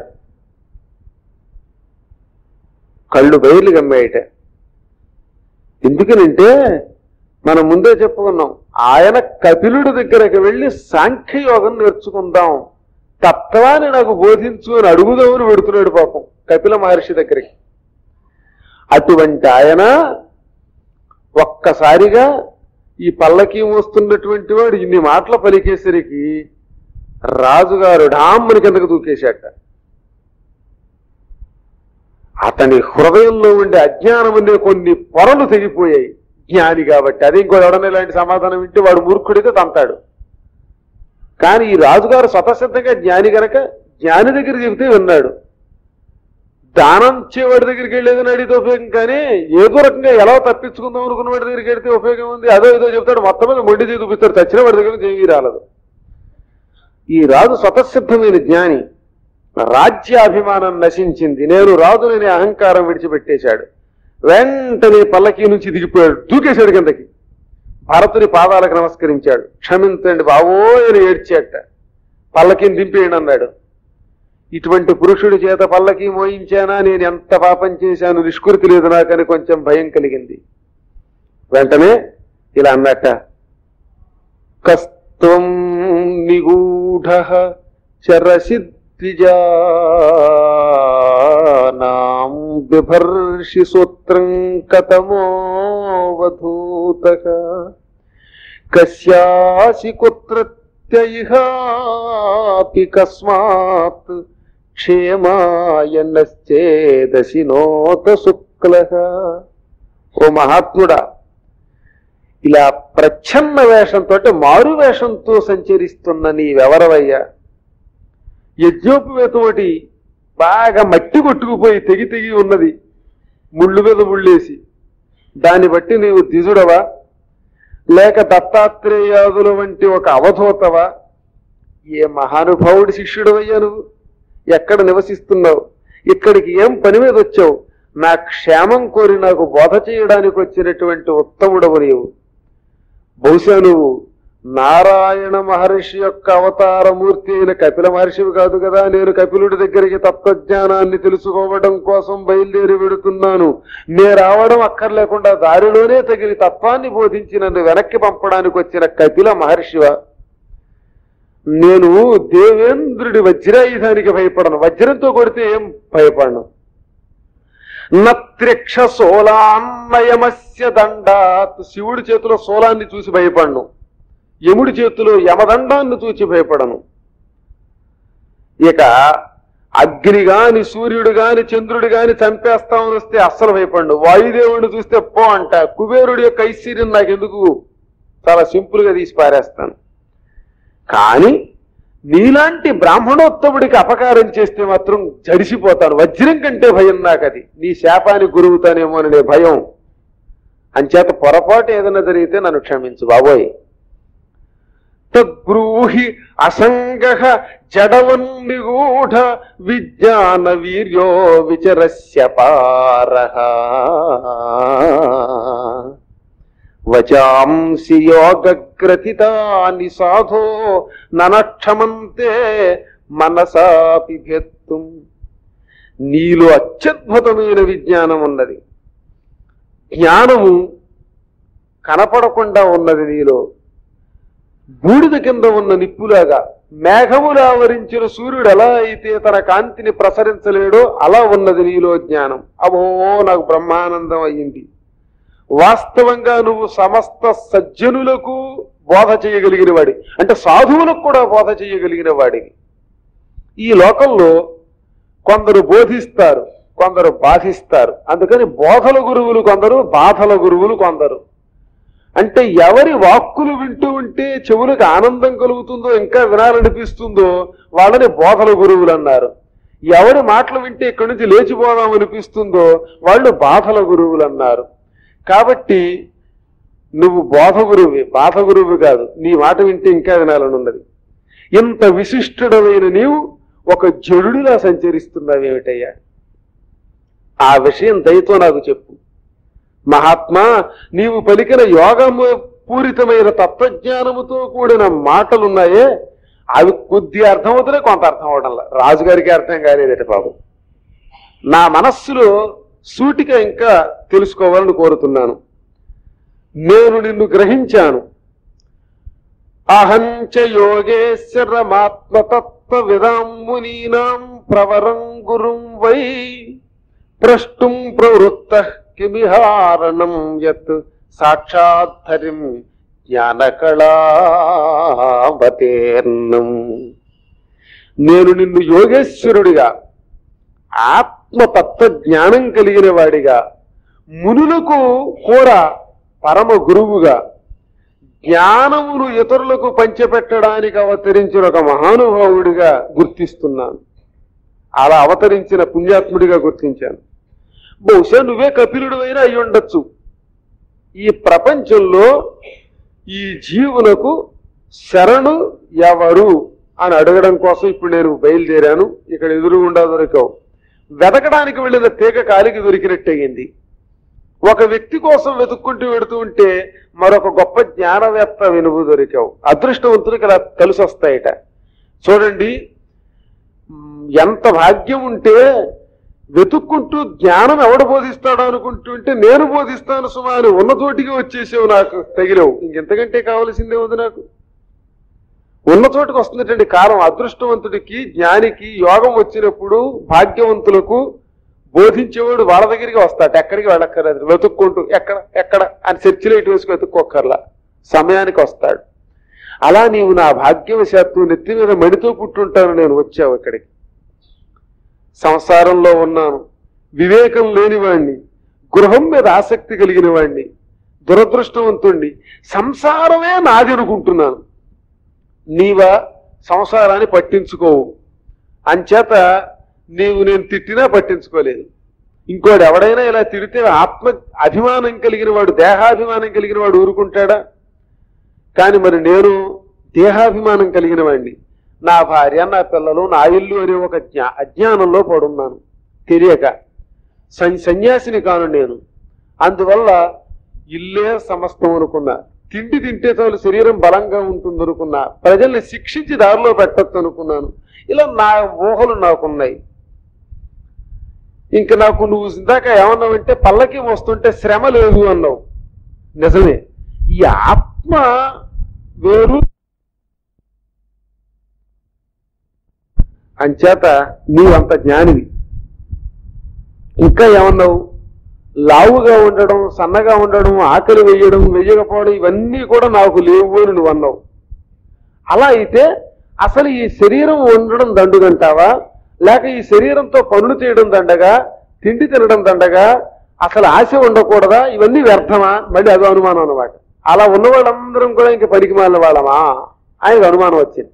కళ్ళు బయలు గమ్మాయిట ఎందుకనంటే మనం ముందే చెప్పుకున్నాం ఆయన కపిలుడి దగ్గరకు వెళ్ళి సాంఖ్యయోగం నేర్చుకుందాం తత్వాన్ని నాకు బోధించు అని అడుగుదామని పెడుతున్నాడు పాపం కపిల మహర్షి దగ్గరికి అటువంటి ఆయన ఒక్కసారిగా ఈ పల్లకి మోస్తున్నటువంటి వాడు ఇన్ని మాటలు పలికేసరికి రాజుగారు డామ్మని కిందకు దూకేశాట అతని హృదయంలో ఉండే అజ్ఞానం అనే కొన్ని పొరలు తెగిపోయాయి జ్ఞాని కాబట్టి అది ఇంకో ఎవడన్నా ఇలాంటి సమాధానం వింటే వాడు మూర్ఖుడితే తంతాడు కానీ ఈ రాజుగారు స్వతసిద్ధంగా జ్ఞాని గనక జ్ఞాని దగ్గర చెబితే విన్నాడు దానం ఇచ్చేవాడి దగ్గరికి వెళ్ళేదని అడిగితే ఉపయోగం కానీ ఏదో రకంగా ఎలా తప్పించుకుందాం అనుకున్న వాడి దగ్గరికి వెళ్తే ఉపయోగం ఉంది అదో ఏదో చెప్తాడు మొత్తం మీద మొండి చేసి చూపిస్తాడు చచ్చిన వాడి దగ్గర నుంచి ఏమీ రాలదు ఈ రాజు స్వతసిద్ధమైన జ్ఞాని రాజ్యాభిమానం నశించింది నేను రాజునని అహంకారం విడిచిపెట్టేశాడు వెంటనే పల్లకి నుంచి దిగిపోయాడు దూకేశాడు కిందకి భరతుని పాదాలకు నమస్కరించాడు క్షమించండి బావోయ్ అని ఏడ్చేట పల్లకిని దింపేయండి అన్నాడు ఇటువంటి పురుషుడి చేత పల్లకి మోయించానా నేను ఎంత పాపం చేశాను నిష్కృతి లేదు నాకని కొంచెం భయం కలిగింది వెంటనే ఇలా అన్నట్ట కస్త్వం నిగూఢ చరసిద్విజానాం బిభర్షి సూత్రం కతమో వధూతక కస్యాసి కుత్రత్యయిహాపి కస్మాత్ క్షేమాయ నశ్చేదసి నోత శుక్ల ఓ మహాత్ముడా ఇలా ప్రచ్ఛన్న వేషంతో మారు వేషంతో సంచరిస్తున్న నీవెవరవయ్యా యజ్ఞోపవేతోటి బాగా మట్టి కొట్టుకుపోయి తెగి తెగి ఉన్నది ముళ్ళు మీద ముళ్ళేసి దాన్ని బట్టి నీవు ద్విజుడవా లేక దత్తాత్రేయాదుల వంటి ఒక అవధూతవా ఏ మహానుభావుడి శిష్యుడవయ్యా నువ్వు ఎక్కడ నివసిస్తున్నావు ఇక్కడికి ఏం పని మీద వచ్చావు నా క్షేమం కోరి నాకు బోధ చేయడానికి వచ్చినటువంటి ఉత్తముడవు నీవు బహుశా నువ్వు నారాయణ మహర్షి యొక్క అవతారమూర్తి అయిన కపిల మహర్షివి కాదు కదా నేను కపిలుడి దగ్గరికి తత్వజ్ఞానాన్ని తెలుసుకోవడం కోసం బయలుదేరి వెడుతున్నాను నే రావడం అక్కర్లేకుండా దారిలోనే తగిలి తత్వాన్ని బోధించి నన్ను వెనక్కి పంపడానికి వచ్చిన కపిల మహర్షివా నేను దేవేంద్రుడి వజ్రాయుధానికి భయపడను వజ్రంతో కొడితే ఏం భయపడను నత్రిక్ష సోలాన్నయమస్య దండాత్ శివుడి చేతిలో సోలాన్ని చూసి భయపడను యముడి చేతిలో యమదండాన్ని చూసి భయపడను ఇక అగ్ని గాని సూర్యుడు గాని చంద్రుడు గాని చంపేస్తామని వస్తే అస్సలు భయపడను వాయుదేవుడిని చూస్తే పో అంట కుబేరుడి యొక్క ఐశ్వర్యం నాకెందుకు చాలా సింపుల్ గా తీసి పారేస్తాను కానీ నీలాంటి బ్రాహ్మణోత్తముడికి అపకారం చేస్తే మాత్రం జడిసిపోతాను వజ్రం కంటే భయం నాకు అది నీ శాపానికి గురువుతానేమో అనే భయం అంచేత పొరపాటు ఏదైనా జరిగితే నన్ను క్షమించు బాబోయ్ తద్బ్రూహి అసంగ జడవన్నిగూఢ విజ్ఞాన వీర్యో విచరస్య పారః వచాంసి యోగగ్రథితాని సాధో ననక్షమంతే మనసాపి భేత్తుం నీలో అత్యద్భుతమైన విజ్ఞానం ఉన్నది జ్ఞానము కనపడకుండా ఉన్నది నీలో బూడిద కింద ఉన్న నిప్పులాగా మేఘములు ఆవరించిన సూర్యుడు ఎలా అయితే తన కాంతిని ప్రసరించలేడో అలా ఉన్నది నీలో జ్ఞానం అబో నాకు బ్రహ్మానందం అయ్యింది వాస్తవంగా నువ్వు సమస్త సజ్జనులకు బోధ చేయగలిగిన వాడి అంటే సాధువులకు కూడా బోధ చేయగలిగిన వాడివి ఈ లోకంలో కొందరు బోధిస్తారు కొందరు బాధిస్తారు అందుకని బోధల గురువులు కొందరు బాధల గురువులు కొందరు అంటే ఎవరి వాక్కులు వింటూ ఉంటే చెవులకు ఆనందం కలుగుతుందో ఇంకా వినాలనిపిస్తుందో వాళ్ళని బోధల గురువులు అన్నారు ఎవరి మాటలు వింటే ఇక్కడి నుంచి లేచిపోదాం అనిపిస్తుందో వాళ్ళు బాధల గురువులు అన్నారు కాబట్టి నువ్వు బోధ గురువి బాధ గురువు కాదు నీ మాట వింటే ఇంకా వినాలని ఉన్నది ఇంత విశిష్టుడమైన నీవు ఒక జడుడిలా సంచరిస్తున్నావేమిటయ్యా ఆ విషయం దయతో నాకు చెప్పు మహాత్మా నీవు పలికిన యోగము పూరితమైన తత్వజ్ఞానముతో కూడిన మాటలున్నాయే అవి కొద్ది అర్థమవుతున్నాయి కొంత అర్థం అవడంలా రాజుగారికి అర్థం కాలేదట బాబు నా మనస్సులో సూటిగా ఇంకా తెలుసుకోవాలని కోరుతున్నాను నేను నిన్ను గ్రహించాను అహంచ యోగేశ్వరమాత్మతత్వ విదాం మునీనాం ప్రవరం గురుం వై ప్రష్టుం ప్రవృత్త కిమిహారణం యత్ సాక్షాద్ధరిం జ్ఞానకళావతీర్ణం నేను నిన్ను యోగేశ్వరుడిగా ఆత్మతత్వ జ్ఞానం కలిగిన వాడిగా మునులకు కూడా పరమ గురువుగా జ్ఞానమును ఇతరులకు పంచిపెట్టడానికి అవతరించిన ఒక మహానుభావుడిగా గుర్తిస్తున్నాను అలా అవతరించిన పుణ్యాత్ముడిగా గుర్తించాను బహుశా నువ్వే కపిలుడు అయినా అయి ఉండొచ్చు ఈ ప్రపంచంలో ఈ జీవులకు శరణు ఎవరు అని అడగడం కోసం ఇప్పుడు నేను బయలుదేరాను ఇక్కడ ఎదురుగుండా దొరికావు వెతకడానికి వెళ్ళిన తీగ కాలికి దొరికినట్టయింది ఒక వ్యక్తి కోసం వెతుక్కుంటూ వెడుతూ ఉంటే మరొక గొప్ప జ్ఞానవేత్త వినువు దొరికావు అదృష్టవంతునికి ఇలా కలిసి వస్తాయట చూడండి మ్, ఎంత భాగ్యం ఉంటే వెతుక్కుంటూ జ్ఞానం ఎవడు బోధిస్తాడు అనుకుంటుంటే నేను బోధిస్తాను సుమా అని ఉన్న చోటికి వచ్చేసావు నాకు తగిలేవు ఇంకెంతకంటే కావలసిందే ఉంది నాకు ఉన్న చోటుకు వస్తున్నటువంటి కాలం అదృష్టవంతుడికి జ్ఞానికి యోగం వచ్చినప్పుడు భాగ్యవంతులకు బోధించేవాడు వాళ్ళ దగ్గరికి వస్తాడు ఎక్కడికి వెళ్ళక్కర్లేదు వెతుక్కుంటూ ఎక్కడ ఎక్కడ అని సెర్చ్ లైట్ వేసుకు వెతుక్కోక్కర్లా సమయానికి వస్తాడు అలా నీవు నా భాగ్యవశాత్తు నెత్తి మీద మడితో పుట్టుంటాను నేను వచ్చావు ఇక్కడికి సంసారంలో ఉన్నాను వివేకం లేనివాణ్ణి గృహం మీద ఆసక్తి కలిగిన వాణ్ణి దురదృష్టవంతుణ్ణి సంసారమే నాది అనుకుంటున్నాను నీవా సంసారాన్ని పట్టించుకోవు అంచేత నీవు నేను తిట్టినా పట్టించుకోలేదు ఇంకోడు ఎవడైనా ఇలా తిడితే ఆత్మ అభిమానం కలిగిన వాడు దేహాభిమానం కలిగిన వాడు ఊరుకుంటాడా కానీ మరి నేను దేహాభిమానం కలిగిన వాడిని నా భార్య నా పిల్లలు నా ఇల్లు అనే ఒక జ్ఞా అజ్ఞానంలో పడున్నాను తెలియక సన్- సన్యాసిని కాను నేను అందువల్ల ఇల్లే సమస్తం అనుకున్నా తిండి తింటే చాలు శరీరం బలంగా ఉంటుంది అనుకున్నా ప్రజల్ని శిక్షించి దారిలో పెట్టొచ్చు అనుకున్నాను ఇలా నా ఊహలు నాకున్నాయి ఇంక నాకు నువ్వు ఇందాక ఏమన్నావంటే పల్లకి వస్తుంటే శ్రమ లేదు అన్నావు నిజమే ఈ ఆత్మ వేరు అంచేత నీవంత జ్ఞానివి ఇంకా ఏమన్నావు లావుగా ఉండడం సన్నగా ఉండడం ఆకలి వేయడం వేయకపోవడం ఇవన్నీ కూడా నాకు లేవు అని నువ్వు అన్నావు అలా అయితే అసలు ఈ శరీరం ఉండడం దండుగంటావా లేక ఈ శరీరంతో పనులు చేయడం దండగా తిండి తినడం దండగా అసలు ఆశ ఉండకూడదా ఇవన్నీ వ్యర్థమా మళ్ళీ అదో అనుమానం అన్నమాట అలా ఉన్న వాళ్ళందరం కూడా ఇంక పనికి మాలిన వాళ్ళమా ఆయనకు అనుమానం వచ్చింది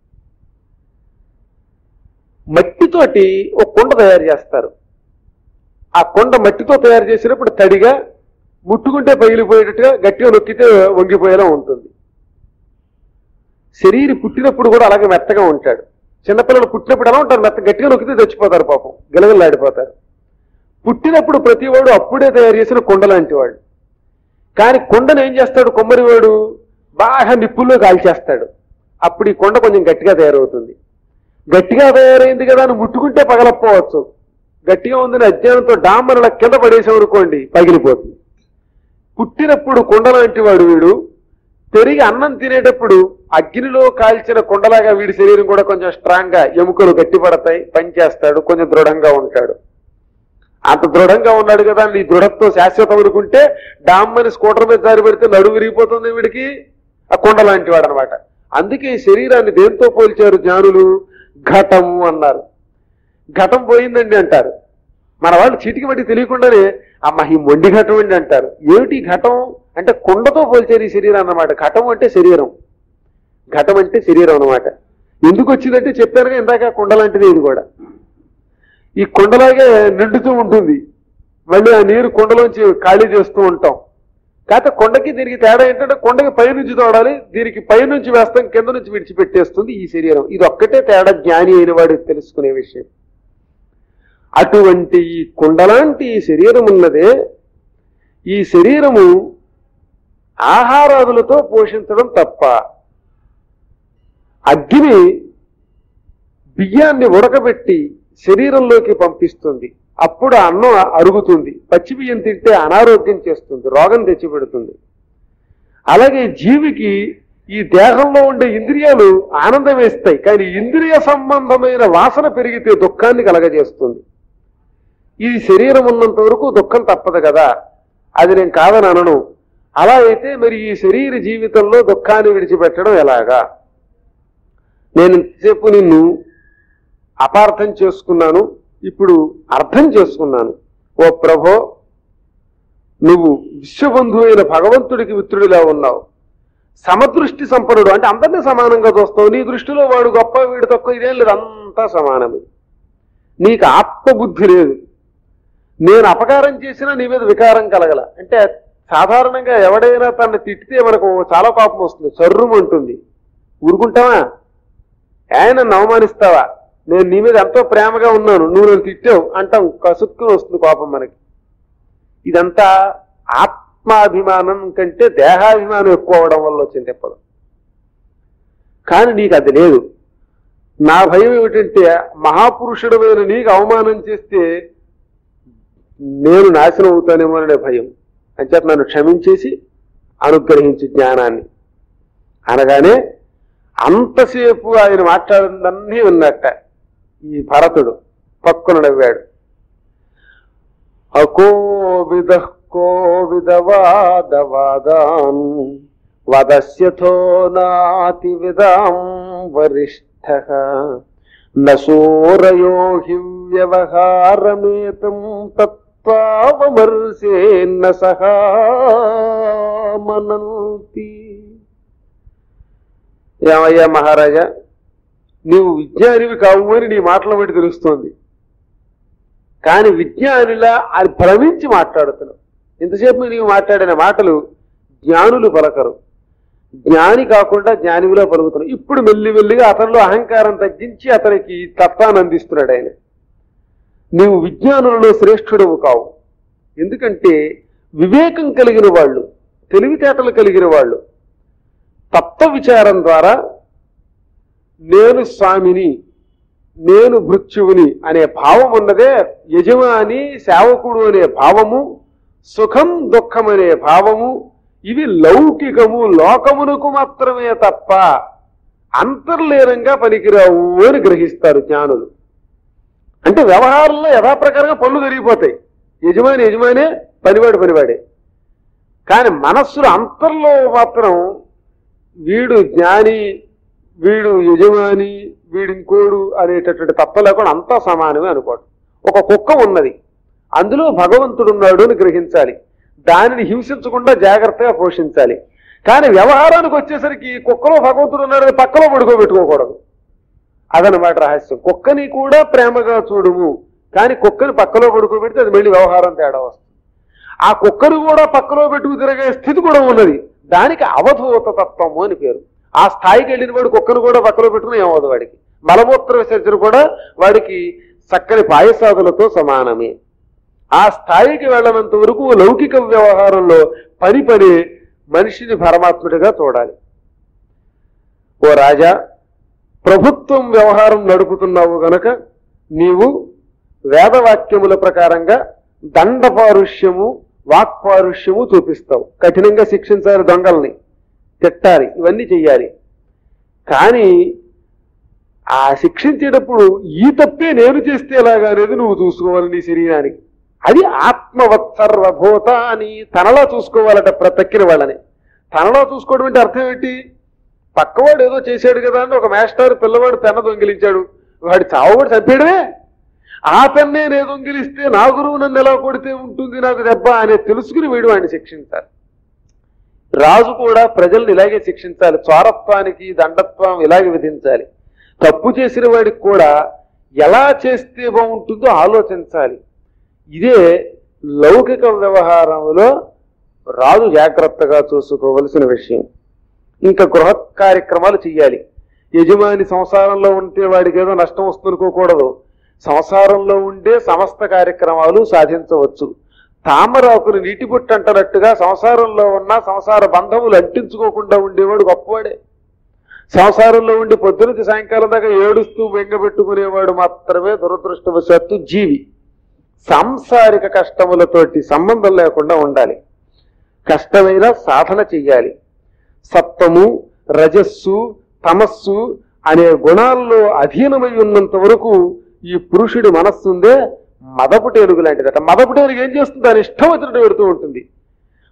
మట్టితోటి ఒక కుండ తయారు చేస్తారు ఆ కొండ మట్టితో తయారు చేసినప్పుడు తడిగా ముట్టుకుంటే పగిలిపోయేటట్టుగా గట్టిగా నొక్కితే వంగిపోయేలా ఉంటుంది శరీరి పుట్టినప్పుడు కూడా అలాగే మెత్తగా ఉంటాడు చిన్నపిల్లలు పుట్టినప్పుడు ఎలా ఉంటారు మెత్త గట్టిగా నొక్కితే చచ్చిపోతారు పాపం గిలగిలాడిపోతారు పుట్టినప్పుడు ప్రతివాడు అప్పుడే తయారు చేసిన కొండ లాంటి వాడు కానీ కొండను ఏం చేస్తాడు కొమ్మరివాడు బాగా నిప్పుల్లో కాల్చేస్తాడు అప్పుడు ఈ కొండ కొంచెం గట్టిగా తయారవుతుంది గట్టిగా తయారైంది కదా అని ముట్టుకుంటే పగలపోవచ్చు గట్టిగా ఉందని అజ్ఞానంతో డామ్మరల కింద పడేసామనుకోండి పగిలిపోతుంది పుట్టినప్పుడు కొండ లాంటి వాడు వీడు పెరిగి అన్నం తినేటప్పుడు అగ్నిలో కాల్చిన కొండలాగా వీడి శరీరం కూడా కొంచెం స్ట్రాంగ్ గా ఎముకలు గట్టిపడతాయి పనిచేస్తాడు కొంచెం దృఢంగా ఉంటాడు అంత దృఢంగా ఉన్నాడు కదా నీ దృఢత్వం శాశ్వతం అనుకుంటే డామ్మని స్కూటర్ మీద జారి పెడితే నడుము విరిగిపోతుంది వీడికి ఆ కొండ లాంటి వాడు అనమాట అందుకే ఈ శరీరాన్ని దేంతో పోల్చారు జ్ఞానులు ఘటము అన్నారు ఘటం పోయిందండి అంటారు మన వాళ్ళు చీటికి మట్టి తెలియకుండానే అమ్మ ఈ మొండి ఘటం అండి అంటారు ఏమిటి ఈ ఘటం అంటే కుండతో పోల్చారు ఈ శరీరం అన్నమాట ఘటం అంటే శరీరం ఘటం అంటే శరీరం అన్నమాట ఎందుకు వచ్చిందంటే చెప్పానుగా ఇందాక కుండ లాంటిది ఇది కూడా ఈ కుండలాగే నిండుతూ ఉంటుంది మళ్ళీ ఆ నీరు కుండలోంచి ఖాళీ చేస్తూ ఉంటాం కాకపోతే కొండకి దీనికి తేడా ఏంటంటే కొండకి పైనుంచి తోడాలి దీనికి పైనుంచి వేస్తాం కింద నుంచి విడిచిపెట్టేస్తుంది ఈ శరీరం ఇది ఒక్కటే తేడా జ్ఞాని అయిన వాడు తెలుసుకునే విషయం అటువంటి ఈ కుండలాంటి ఈ శరీరం ఉన్నదే ఈ శరీరము ఆహారాదులతో పోషించడం తప్ప అగ్ని బియ్యాన్ని ఉడకబెట్టి శరీరంలోకి పంపిస్తుంది అప్పుడు ఆ అన్నం అరుగుతుంది పచ్చి బియ్యం తింటే అనారోగ్యం చేస్తుంది రోగం తెచ్చిపెడుతుంది అలాగే జీవికి ఈ దేహంలో ఉండే ఇంద్రియాలు ఆనందం వేస్తాయి కానీ ఇంద్రియ సంబంధమైన వాసన పెరిగితే దుఃఖాన్ని కలగజేస్తుంది ఈ శరీరం ఉన్నంత వరకు దుఃఖం తప్పదు కదా అది నేను కాదని అనను అలా అయితే మరి ఈ శరీర జీవితంలో దుఃఖాన్ని విడిచిపెట్టడం ఎలాగా నేను ఇంతసేపు నిన్ను అపార్థం చేసుకున్నాను ఇప్పుడు అర్థం చేసుకున్నాను ఓ ప్రభో నువ్వు విశ్వబంధు అయిన భగవంతుడికి మిత్రుడిలా ఉన్నావు సమదృష్టి సంపన్నుడు అంటే అందరినీ సమానంగా చూస్తావు నీ దృష్టిలో వాడు గొప్ప వీడు తక్కువ ఇదేం లేదు అంతా సమానమే నీకు ఆత్మబుద్ధి లేదు నేను అపకారం చేసినా నీ మీద వికారం కలగల అంటే సాధారణంగా ఎవడైనా తనని తిట్టితే మనకు చాలా కోపం వస్తుంది చర్రుమంటుంది ఊరుకుంటావా ఆయన నన్ను అవమానిస్తావా నేను నీ మీద ఎంతో ప్రేమగా ఉన్నాను నువ్వు నన్ను తిట్టావు అంటాం కసుక్కుని వస్తుంది కోపం మనకి ఇదంతా ఆత్మాభిమానం కంటే దేహాభిమానం ఎక్కువ అవడం వల్ల వచ్చింది ఎప్పుడు కానీ నీకు అది లేదు నా భయం ఏమిటంటే మహాపురుషుడమైన నీకు అవమానం చేస్తే నేను నాశనం అవుతానేమో అనే భయం అంచేత నన్ను క్షమించేసి అనుగ్రహించి జ్ఞానాన్ని అనగానే అంతసేపు ఆయన మాట్లాడిందన్నీ ఉన్నట్ట ఈ భరతుడు పక్కున నవ్వాడు అకోవిద కోవిదవాదవాదాన్ వదస్యథో నాతి విదాం వరిష్ఠ నూరయో హి వ్యవహారమేతం తత్వావమర్శేన్న సహా మనంతి ఏమయ్యా మహారాజా నీవు విజ్ఞానివి కావు అని నీ మాటల బట్టి తెలుస్తోంది కానీ విజ్ఞానిలా అది భ్రమించి మాట్లాడుతున్నావు ఇంతసేపు నీవు మాట్లాడిన మాటలు జ్ఞానులు పలకరు జ్ఞాని కాకుండా జ్ఞానివిలో పలుకుతున్నావు ఇప్పుడు మెల్లిమెల్లిగా అతనిలో అహంకారం తగ్గించి అతనికి తత్వాన్ని అందిస్తున్నాడు ఆయన నీవు విజ్ఞానులలో శ్రేష్ఠుడవు కావు ఎందుకంటే వివేకం కలిగిన వాళ్ళు తెలివితేటలు కలిగిన వాళ్ళు తత్వ విచారం ద్వారా నేను స్వామిని నేను భృత్యువుని అనే భావం ఉన్నదే యజమాని సేవకుడు అనే భావము సుఖం దుఃఖం అనే భావము ఇవి లౌకికము లోకమునకు మాత్రమే తప్ప అంతర్లీనంగా పనికిరావు అని గ్రహిస్తారు జ్ఞానులు అంటే వ్యవహారంలో యథాప్రకారంగా పనులు జరిగిపోతాయి యజమాని యజమానే పనివాడు పనివాడే కానీ మనస్సులో అంతర్లో మాత్రం వీడు జ్ఞాని వీడు యజమాని వీడు ఇంకోడు అనేటటువంటి తత్వ లేకుండా అంతా సమానమే అనుకోవడం ఒక కుక్క ఉన్నది అందులో భగవంతుడు ఉన్నాడు అని గ్రహించాలి దానిని హింసించకుండా జాగ్రత్తగా పోషించాలి కానీ వ్యవహారానికి వచ్చేసరికి కుక్కలో భగవంతుడు ఉన్నాడని పక్కలో పడుకోబెట్టుకోకూడదు అదనమాట రహస్యం కుక్కని కూడా ప్రేమగా చూడుము కానీ కుక్కని పక్కలో పడుకోబెడితే అది మళ్ళీ వ్యవహారం తేడా వస్తుంది ఆ కుక్కను కూడా పక్కలో పెట్టుకు తిరిగే స్థితి కూడా ఉన్నది దానికి అవధూత తత్వము అని పేరు ఆ స్థాయికి వెళ్ళిన వాడు కుక్కను కూడా పక్కలో పెట్టుకుని ఏమవుతుంది వాడికి మలమూత్ర విసర్జన కూడా వాడికి చక్కని పాయసాదులతో సమానమే ఆ స్థాయికి వెళ్ళనంత వరకు లౌకిక వ్యవహారంలో పని పని మనిషిని పరమాత్ముడిగా చూడాలి ఓ రాజా ప్రభుత్వం వ్యవహారం నడుపుతున్నావు గనక నీవు వేదవాక్యముల ప్రకారంగా దండపారుష్యము వాక్పారుష్యము చూపిస్తావు కఠినంగా శిక్షించాలి దొంగల్ని తిట్టాలి ఇవన్నీ చెయ్యాలి కానీ ఆ శిక్షించేటప్పుడు ఈ తప్పే నేను చేస్తే ఎలాగా అనేది నువ్వు చూసుకోవాలి నీ శరీరానికి అది ఆత్మవత్సర్వభూత అని తనలో చూసుకోవాలట ప్రతక్కిన వాళ్ళని తనలో చూసుకోవడం అంటే అర్థం ఏంటి పక్కవాడు ఏదో చేశాడు కదా అని ఒక మాస్టర్ పిల్లవాడు పెన్న దొంగిలించాడు వాడి చావుబడి చంపేయడమే ఆ పెన్నే నేను దొంగిలిస్తే నా గురువు నన్ను ఎలా కొడితే ఉంటుంది నాకు దెబ్బ అనే తెలుసుకుని వీడు వాడిని శిక్షించాలి రాజు కూడా ప్రజల్ని ఇలాగే శిక్షించాలి చోరత్వానికి దండత్వం ఇలాగే విధించాలి తప్పు చేసిన వాడికి కూడా ఎలా చేస్తే బాగుంటుందో ఆలోచించాలి ఇదే లౌకిక వ్యవహారంలో రాజు జాగ్రత్తగా చూసుకోవలసిన విషయం ఇంకా గృహ కార్యక్రమాలు చెయ్యాలి యజమాని సంసారంలో ఉంటే వాడికి ఏదో నష్టం వస్తుందనుకోకూడదు సంసారంలో ఉండే సమస్త కార్యక్రమాలు సాధించవచ్చు తామరాకులు నీటి బుట్ట అంటనట్టుగా సంసారంలో ఉన్న సంసార బంధములు అంటించుకోకుండా ఉండేవాడు గొప్పవాడే సంసారంలో ఉండి పొద్దునకి సాయంకాలం దాకా ఏడుస్తూ బెంగబెట్టుకునేవాడు మాత్రమే దురదృష్టవశాత్తు జీవి సాంసారిక కష్టములతోటి సంబంధం లేకుండా ఉండాలి కష్టమైన సాధన చెయ్యాలి సత్వము రజస్సు తమస్సు అనే గుణాల్లో అధీనమై ఉన్నంత వరకు ఈ పురుషుడి మనస్సు ఉందే మదపుటేనుగు లాంటిదట మదపుటేనుగు ఏం చేస్తుంది దాని ఇష్టం వచ్చినట్టు పెడుతూ ఉంటుంది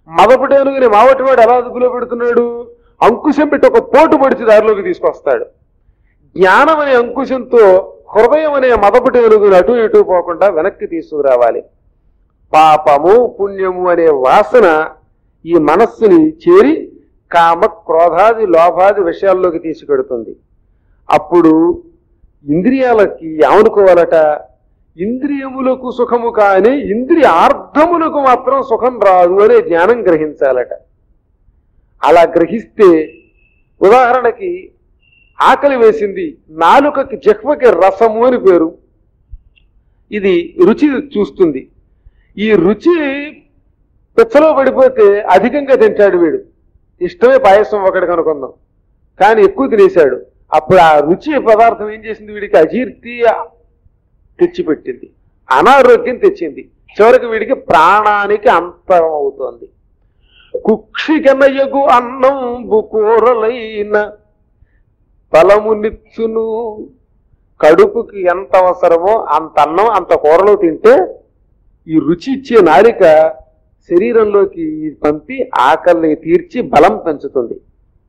మదపుటేనుగుని మావటివాడు ఎలా అదుపులో పెడుతున్నాడు అంకుశం పెట్టి ఒక పోటు పొడిచి దారిలోకి తీసుకొస్తాడు జ్ఞానం అనే అంకుశంతో హృదయం అనే మదపుటి వెలుగులు అటు ఇటు పోకుండా వెనక్కి తీసుకురావాలి పాపము పుణ్యము అనే వాసన ఈ మనస్సుని చేరి కామ క్రోధాది లోభాది విషయాల్లోకి తీసుకెడుతుంది అప్పుడు ఇంద్రియాలకి ఏమనుకోవాలట ఇంద్రియములకు సుఖము కాని ఇంద్రియ ఆర్ధములకు మాత్రం సుఖం రాదు అనే జ్ఞానం గ్రహించాలట అలా గ్రహిస్తే ఉదాహరణకి ఆకలి వేసింది నాలుకకి జహ్వకి రసము అని పేరు ఇది రుచి చూస్తుంది ఈ రుచి పిచ్చలో పడిపోతే అధికంగా తింటాడు వీడు ఇష్టమే పాయసం ఒకటి కనుకుందాం కానీ ఎక్కువ తినేశాడు అప్పుడు ఆ రుచి పదార్థం ఏం చేసింది వీడికి అజీర్తి తెచ్చిపెట్టింది అనారోగ్యం తెచ్చింది చివరికి వీడికి ప్రాణానికి అంతరం అవుతోంది కుక్షికెనయగు అన్నం కూరలైన బలమునిచ్చును కడుపుకి ఎంత అవసరమో అంత అన్నం అంత కూరలు తింటే ఈ రుచి ఇచ్చే నాలిక శరీరంలోకి పంపి ఆకలిని తీర్చి బలం పెంచుతుంది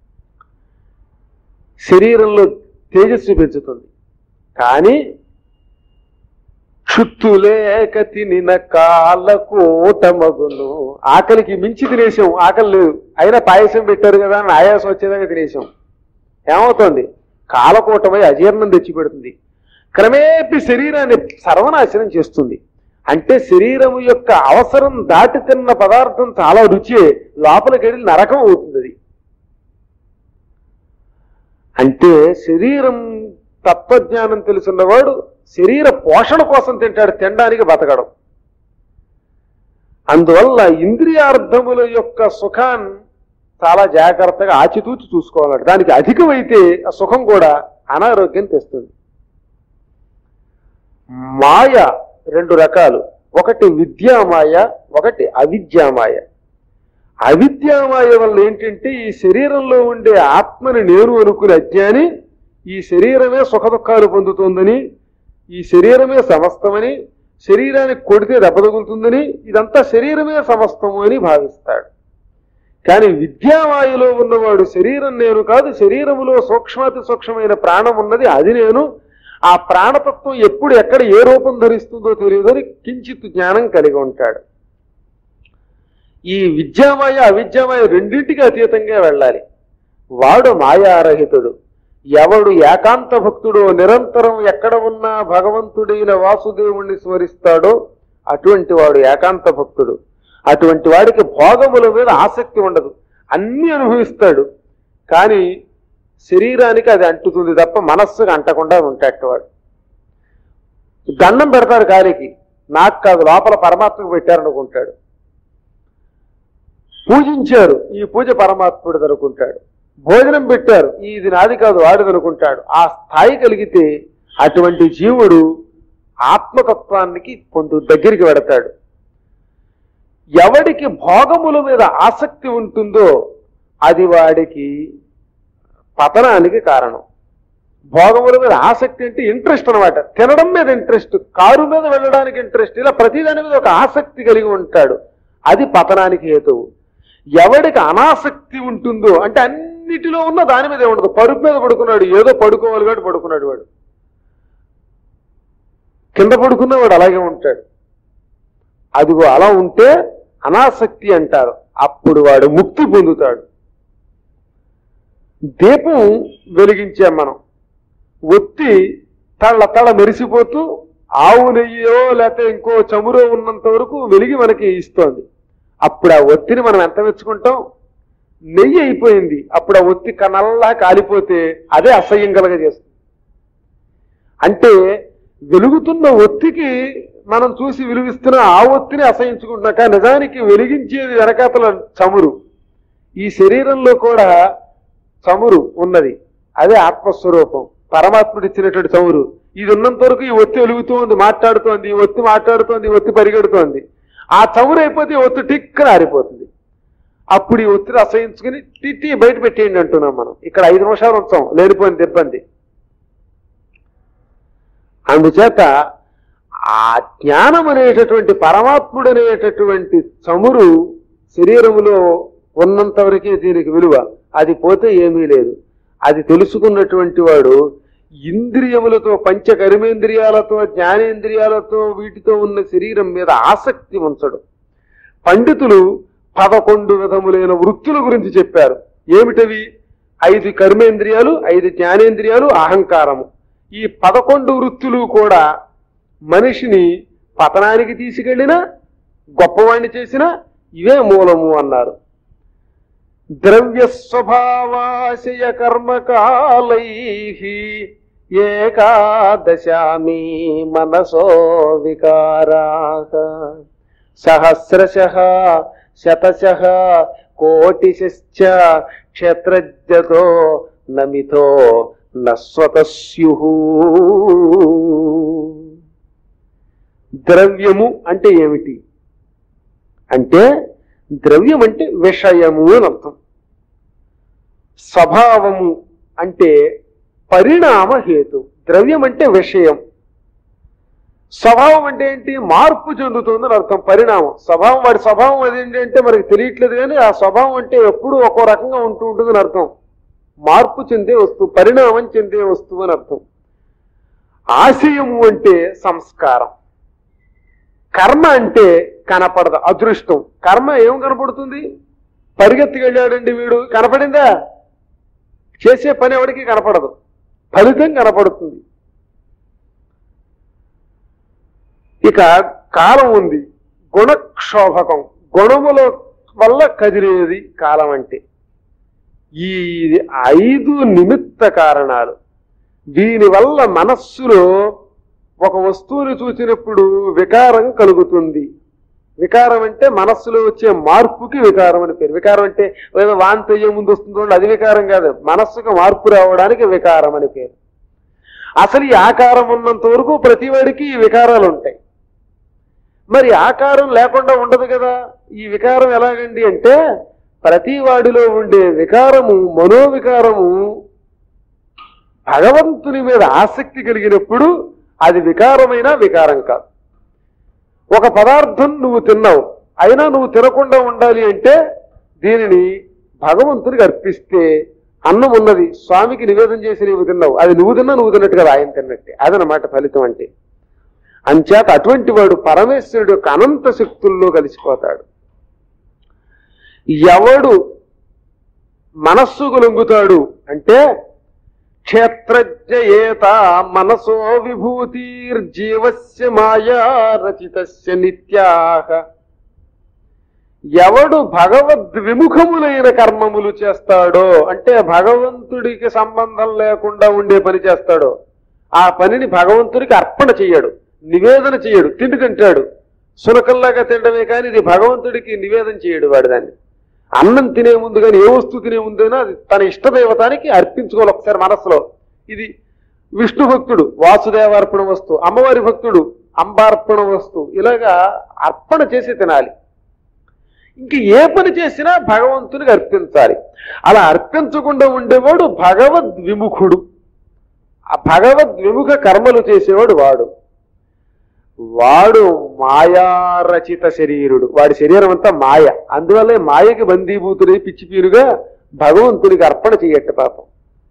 శరీరంలో తేజస్సు పెంచుతుంది కానీ క్షుత్తులేక తినిన కాలకూటమగును ఆకలికి మించి తినేసాం ఆకలి లేదు అయినా పాయసం పెట్టారు కదా అని ఆయాసం వచ్చేదాకా తినేసాం ఏమవుతోంది కాలకూటమై అజీర్ణం తెచ్చిపెడుతుంది క్రమేపి శరీరాన్ని సర్వనాశనం చేస్తుంది అంటే శరీరము యొక్క అవసరం దాటి తిన్న పదార్థం చాలా రుచే లోపలికి వెళ్ళి నరకం అవుతుంది అది అంటే శరీరం తత్వజ్ఞానం తెలుసున్నవాడు శరీర పోషణ కోసం తింటాడు తినడానికి బతకడం అందువల్ల ఇంద్రియార్థముల యొక్క సుఖాన్ని చాలా జాగ్రత్తగా ఆచితూచి చూసుకోవాలి దానికి అధికమైతే ఆ సుఖం కూడా అనారోగ్యం తెస్తుంది మాయ రెండు రకాలు ఒకటి విద్యామాయ ఒకటి అవిద్యామాయ అవిద్యామాయ వల్ల ఏంటంటే ఈ శరీరంలో ఉండే ఆత్మని నేను అనుకునే అజ్ఞాని ఈ శరీరమే సుఖ దుఃఖాలు పొందుతుందని ఈ శరీరమే సమస్తమని శరీరానికి కొడితే దెబ్బ తగులుతుందని ఇదంతా శరీరమే సమస్తము అని భావిస్తాడు కానీ విద్యామాయలో ఉన్నవాడు శరీరం నేను కాదు శరీరములో సూక్ష్మాతి సూక్ష్మమైన ప్రాణం ఉన్నది అది నేను ఆ ప్రాణతత్వం ఎప్పుడు ఎక్కడ ఏ రూపం ధరిస్తుందో తెలియదు అని కించిత్ జ్ఞానం కలిగి ఉంటాడు ఈ విద్యామాయ అవిద్యామాయ రెండింటికి అతీతంగా వెళ్ళాలి వాడు మాయారహితుడు ఎవడు ఏకాంత భక్తుడో నిరంతరం ఎక్కడ ఉన్నా భగవంతుడైన వాసుదేవుణ్ణి స్మరిస్తాడో అటువంటి వాడు ఏకాంత భక్తుడు అటువంటి వాడికి భోగముల మీద ఆసక్తి ఉండదు అన్ని అనుభవిస్తాడు కానీ శరీరానికి అది అంటుతుంది తప్ప మనస్సుకు అంటకుండా ఉంటాడు వాడు దండం పెడతారు కాలికి నాకు కాదు లోపల పరమాత్మకు పెట్టారనుకుంటాడు పూజించారు ఈ పూజ పరమాత్ముడు అనుకుంటాడు భోజనం పెట్టారు ఇది నాది కాదు వాడిది అనుకుంటాడు ఆ స్థాయి కలిగితే అటువంటి జీవుడు ఆత్మతత్వానికి పొందు దగ్గరికి వెడతాడు ఎవడికి భోగముల మీద ఆసక్తి ఉంటుందో అది వాడికి పతనానికి కారణం భోగముల మీద ఆసక్తి అంటే ఇంట్రెస్ట్ అనమాట తినడం మీద ఇంట్రెస్ట్ కారు మీద వెళ్ళడానికి ఇంట్రెస్ట్ ఇలా ప్రతిదాని మీద ఒక ఆసక్తి కలిగి ఉంటాడు అది పతనానికి హేతువు ఎవడికి అనాసక్తి ఉంటుందో అంటే అన్నిటిలో ఉన్న దాని మీద ఉండదు పరుపు మీద పడుకున్నాడు ఏదో పడుకోవాలి కాబట్టి పడుకున్నాడు వాడు కింద పడుకున్నవాడు అలాగే ఉంటాడు అదిగో అలా ఉంటే అనాసక్తి అంటారు అప్పుడు వాడు ముక్తి పొందుతాడు దీపం వెలిగించాం మనం ఒత్తి తళ్ళ తళ్ళ మెరిసిపోతూ ఆవు నెయ్యో లేకపోతే ఇంకో చమురో ఉన్నంత వరకు వెలిగి మనకి ఇస్తోంది అప్పుడు ఆ ఒత్తిని మనం ఎంత మెచ్చుకుంటాం నెయ్యి అయిపోయింది అప్పుడు ఆ ఒత్తి కనల్లా కాలిపోతే అదే అసహ్యం కలగజేస్తుంది అంటే వెలుగుతున్న ఒత్తికి మనం చూసి వెలిగిస్తున్న ఆ ఒత్తిని అసహించుకుంటున్నాం కానీ నిజానికి వెలిగించేది వెనకాతల చమురు ఈ శరీరంలో కూడా చమురు ఉన్నది అదే ఆత్మస్వరూపం పరమాత్ముడు ఇచ్చినటువంటి చమురు ఇది ఉన్నంత వరకు ఈ ఒత్తి వెలుగుతోంది మాట్లాడుతోంది ఈ ఒత్తి మాట్లాడుతోంది ఈ ఒత్తి పరిగెడుతోంది ఆ చమురు అయిపోతే ఈ ఒత్తి టిక్కన ఆరిపోతుంది అప్పుడు ఈ ఒత్తిడి అసహించుకుని తిట్టి బయట పెట్టేయండి అంటున్నాం మనం ఇక్కడ ఐదు నిమిషాలు ఉంచాం లేనిపోయింది ఇబ్బంది అందుచేత ఆ జ్ఞానం అనేటటువంటి పరమాత్ముడు అనేటటువంటి చమురు శరీరములో ఉన్నంత వరకే దీనికి విలువ అది పోతే ఏమీ లేదు అది తెలుసుకున్నటువంటి వాడు ఇంద్రియములతో పంచ కర్మేంద్రియాలతో జ్ఞానేంద్రియాలతో వీటితో ఉన్న శరీరం మీద ఆసక్తి ఉంచడు పండితులు పదకొండు విధములైన వృత్తుల గురించి చెప్పారు ఏమిటవి ఐదు కర్మేంద్రియాలు ఐదు జ్ఞానేంద్రియాలు అహంకారము ఈ పదకొండు వృత్తులు కూడా మనిషిని పతనానికి తీసుకెళ్ళినా గొప్పవాణ్ణి చేసిన ఇవే మూలము అన్నారు ద్రవ్య స్వభావాశయ కర్మకాలై ఏకాదశామి మనసో వికారా సహస్రశ శతశ కోటిశ్చ క్షత్రజ్ఞతో నమితో నస్వతస్యు ద్రవ్యము అంటే ఏమిటి అంటే ద్రవ్యం అంటే విషయము అని అర్థం స్వభావము అంటే పరిణామ హేతు ద్రవ్యం అంటే విషయం స్వభావం అంటే ఏంటి మార్పు చెందుతుందని అర్థం పరిణామం స్వభావం వాడి స్వభావం అదేంటి అంటే మనకి తెలియట్లేదు కానీ ఆ స్వభావం అంటే ఎప్పుడూ ఒక్కో రకంగా ఉంటూ ఉంటుందని అర్థం మార్పు చెందే వస్తువు పరిణామం చెందే వస్తువు అని అర్థం ఆశయము అంటే సంస్కారం కర్మ అంటే కనపడదు అదృష్టం కర్మ ఏం కనపడుతుంది పరిగెత్తికి వెళ్ళాడండి వీడు కనపడిందా చేసే పని ఎవరికి కనపడదు ఫలితం కనపడుతుంది ఇక కాలం ఉంది గుణక్షోభకం గుణముల వల్ల కదిలేది కాలం అంటే ఈ ఐదు నిమిత్త కారణాలు దీనివల్ల మనస్సులో ఒక వస్తువుని చూసినప్పుడు వికారం కలుగుతుంది వికారం అంటే మనస్సులో వచ్చే మార్పుకి వికారం అని పేరు వికారం అంటే ఏదో వాంతి అయ్యే ముందు వస్తుంది చూడండి, అది వికారం కాదు మనస్సుకు మార్పు రావడానికి వికారం అని పేరు అసలు ఈ ఆకారం ఉన్నంత వరకు ప్రతి వాడికి ఈ వికారాలు ఉంటాయి మరి ఆకారం లేకుండా ఉండదు కదా ఈ వికారం ఎలాగండి అంటే ప్రతి వాడిలో ఉండే వికారము మనోవికారము భగవంతుని మీద ఆసక్తి కలిగినప్పుడు అది వికారమైన వికారం కాదు ఒక పదార్థం నువ్వు తిన్నావు అయినా నువ్వు తినకుండా ఉండాలి అంటే దీనిని భగవంతునికి అర్పిస్తే అన్నం ఉన్నది స్వామికి నివేదన చేసి నువ్వు తిన్నావు అది నువ్వు తిన్నా నువ్వు తిన్నట్టు కదా ఆయన తిన్నట్టే అదనమాట ఫలితం అంటే అంచేత అటువంటి వాడు పరమేశ్వరుడు యొక్క అనంత శక్తుల్లో కలిసిపోతాడు ఎవడు మనస్సుకు లొంగుతాడు అంటే క్షేత్రజ్ఞయేత మనసో విభూతిర్జీవస్య మాయా రచితస్య నిత్యాహ ఎవడు భగవద్విముఖములైన కర్మములు చేస్తాడో అంటే భగవంతుడికి సంబంధం లేకుండా ఉండే పని చేస్తాడో ఆ పనిని భగవంతుడికి అర్పణ చెయ్యడు నివేదన చెయ్యడు తిండి తింటాడు సునకల్లాగా తినడమే కానీ ఇది భగవంతుడికి నివేదన చేయడు వాడు దాన్ని అన్నం తినే ముందు కానీ ఏ వస్తువు తినే ముందైనా అది తన ఇష్టదేవతానికి అర్పించుకోవాలి ఒకసారి మనసులో ఇది విష్ణు భక్తుడు వాసుదేవార్పణ వస్తువు అమ్మవారి భక్తుడు అంబార్పణ వస్తువు ఇలాగా అర్పణ చేసి తినాలి ఇంక ఏ పని చేసినా భగవంతునికి అర్పించాలి అలా అర్పించకుండా ఉండేవాడు భగవద్ విముఖుడు ఆ భగవద్ విముఖ కర్మలు చేసేవాడు వాడు వాడు మాయారచిత శరీరుడు వాడి శరీరం అంతా మాయ అందువల్లే మాయకి బందీభూతుడై పిచ్చి పీరుగా భగవంతునికి అర్పణ చెయ్యట్టు పాపం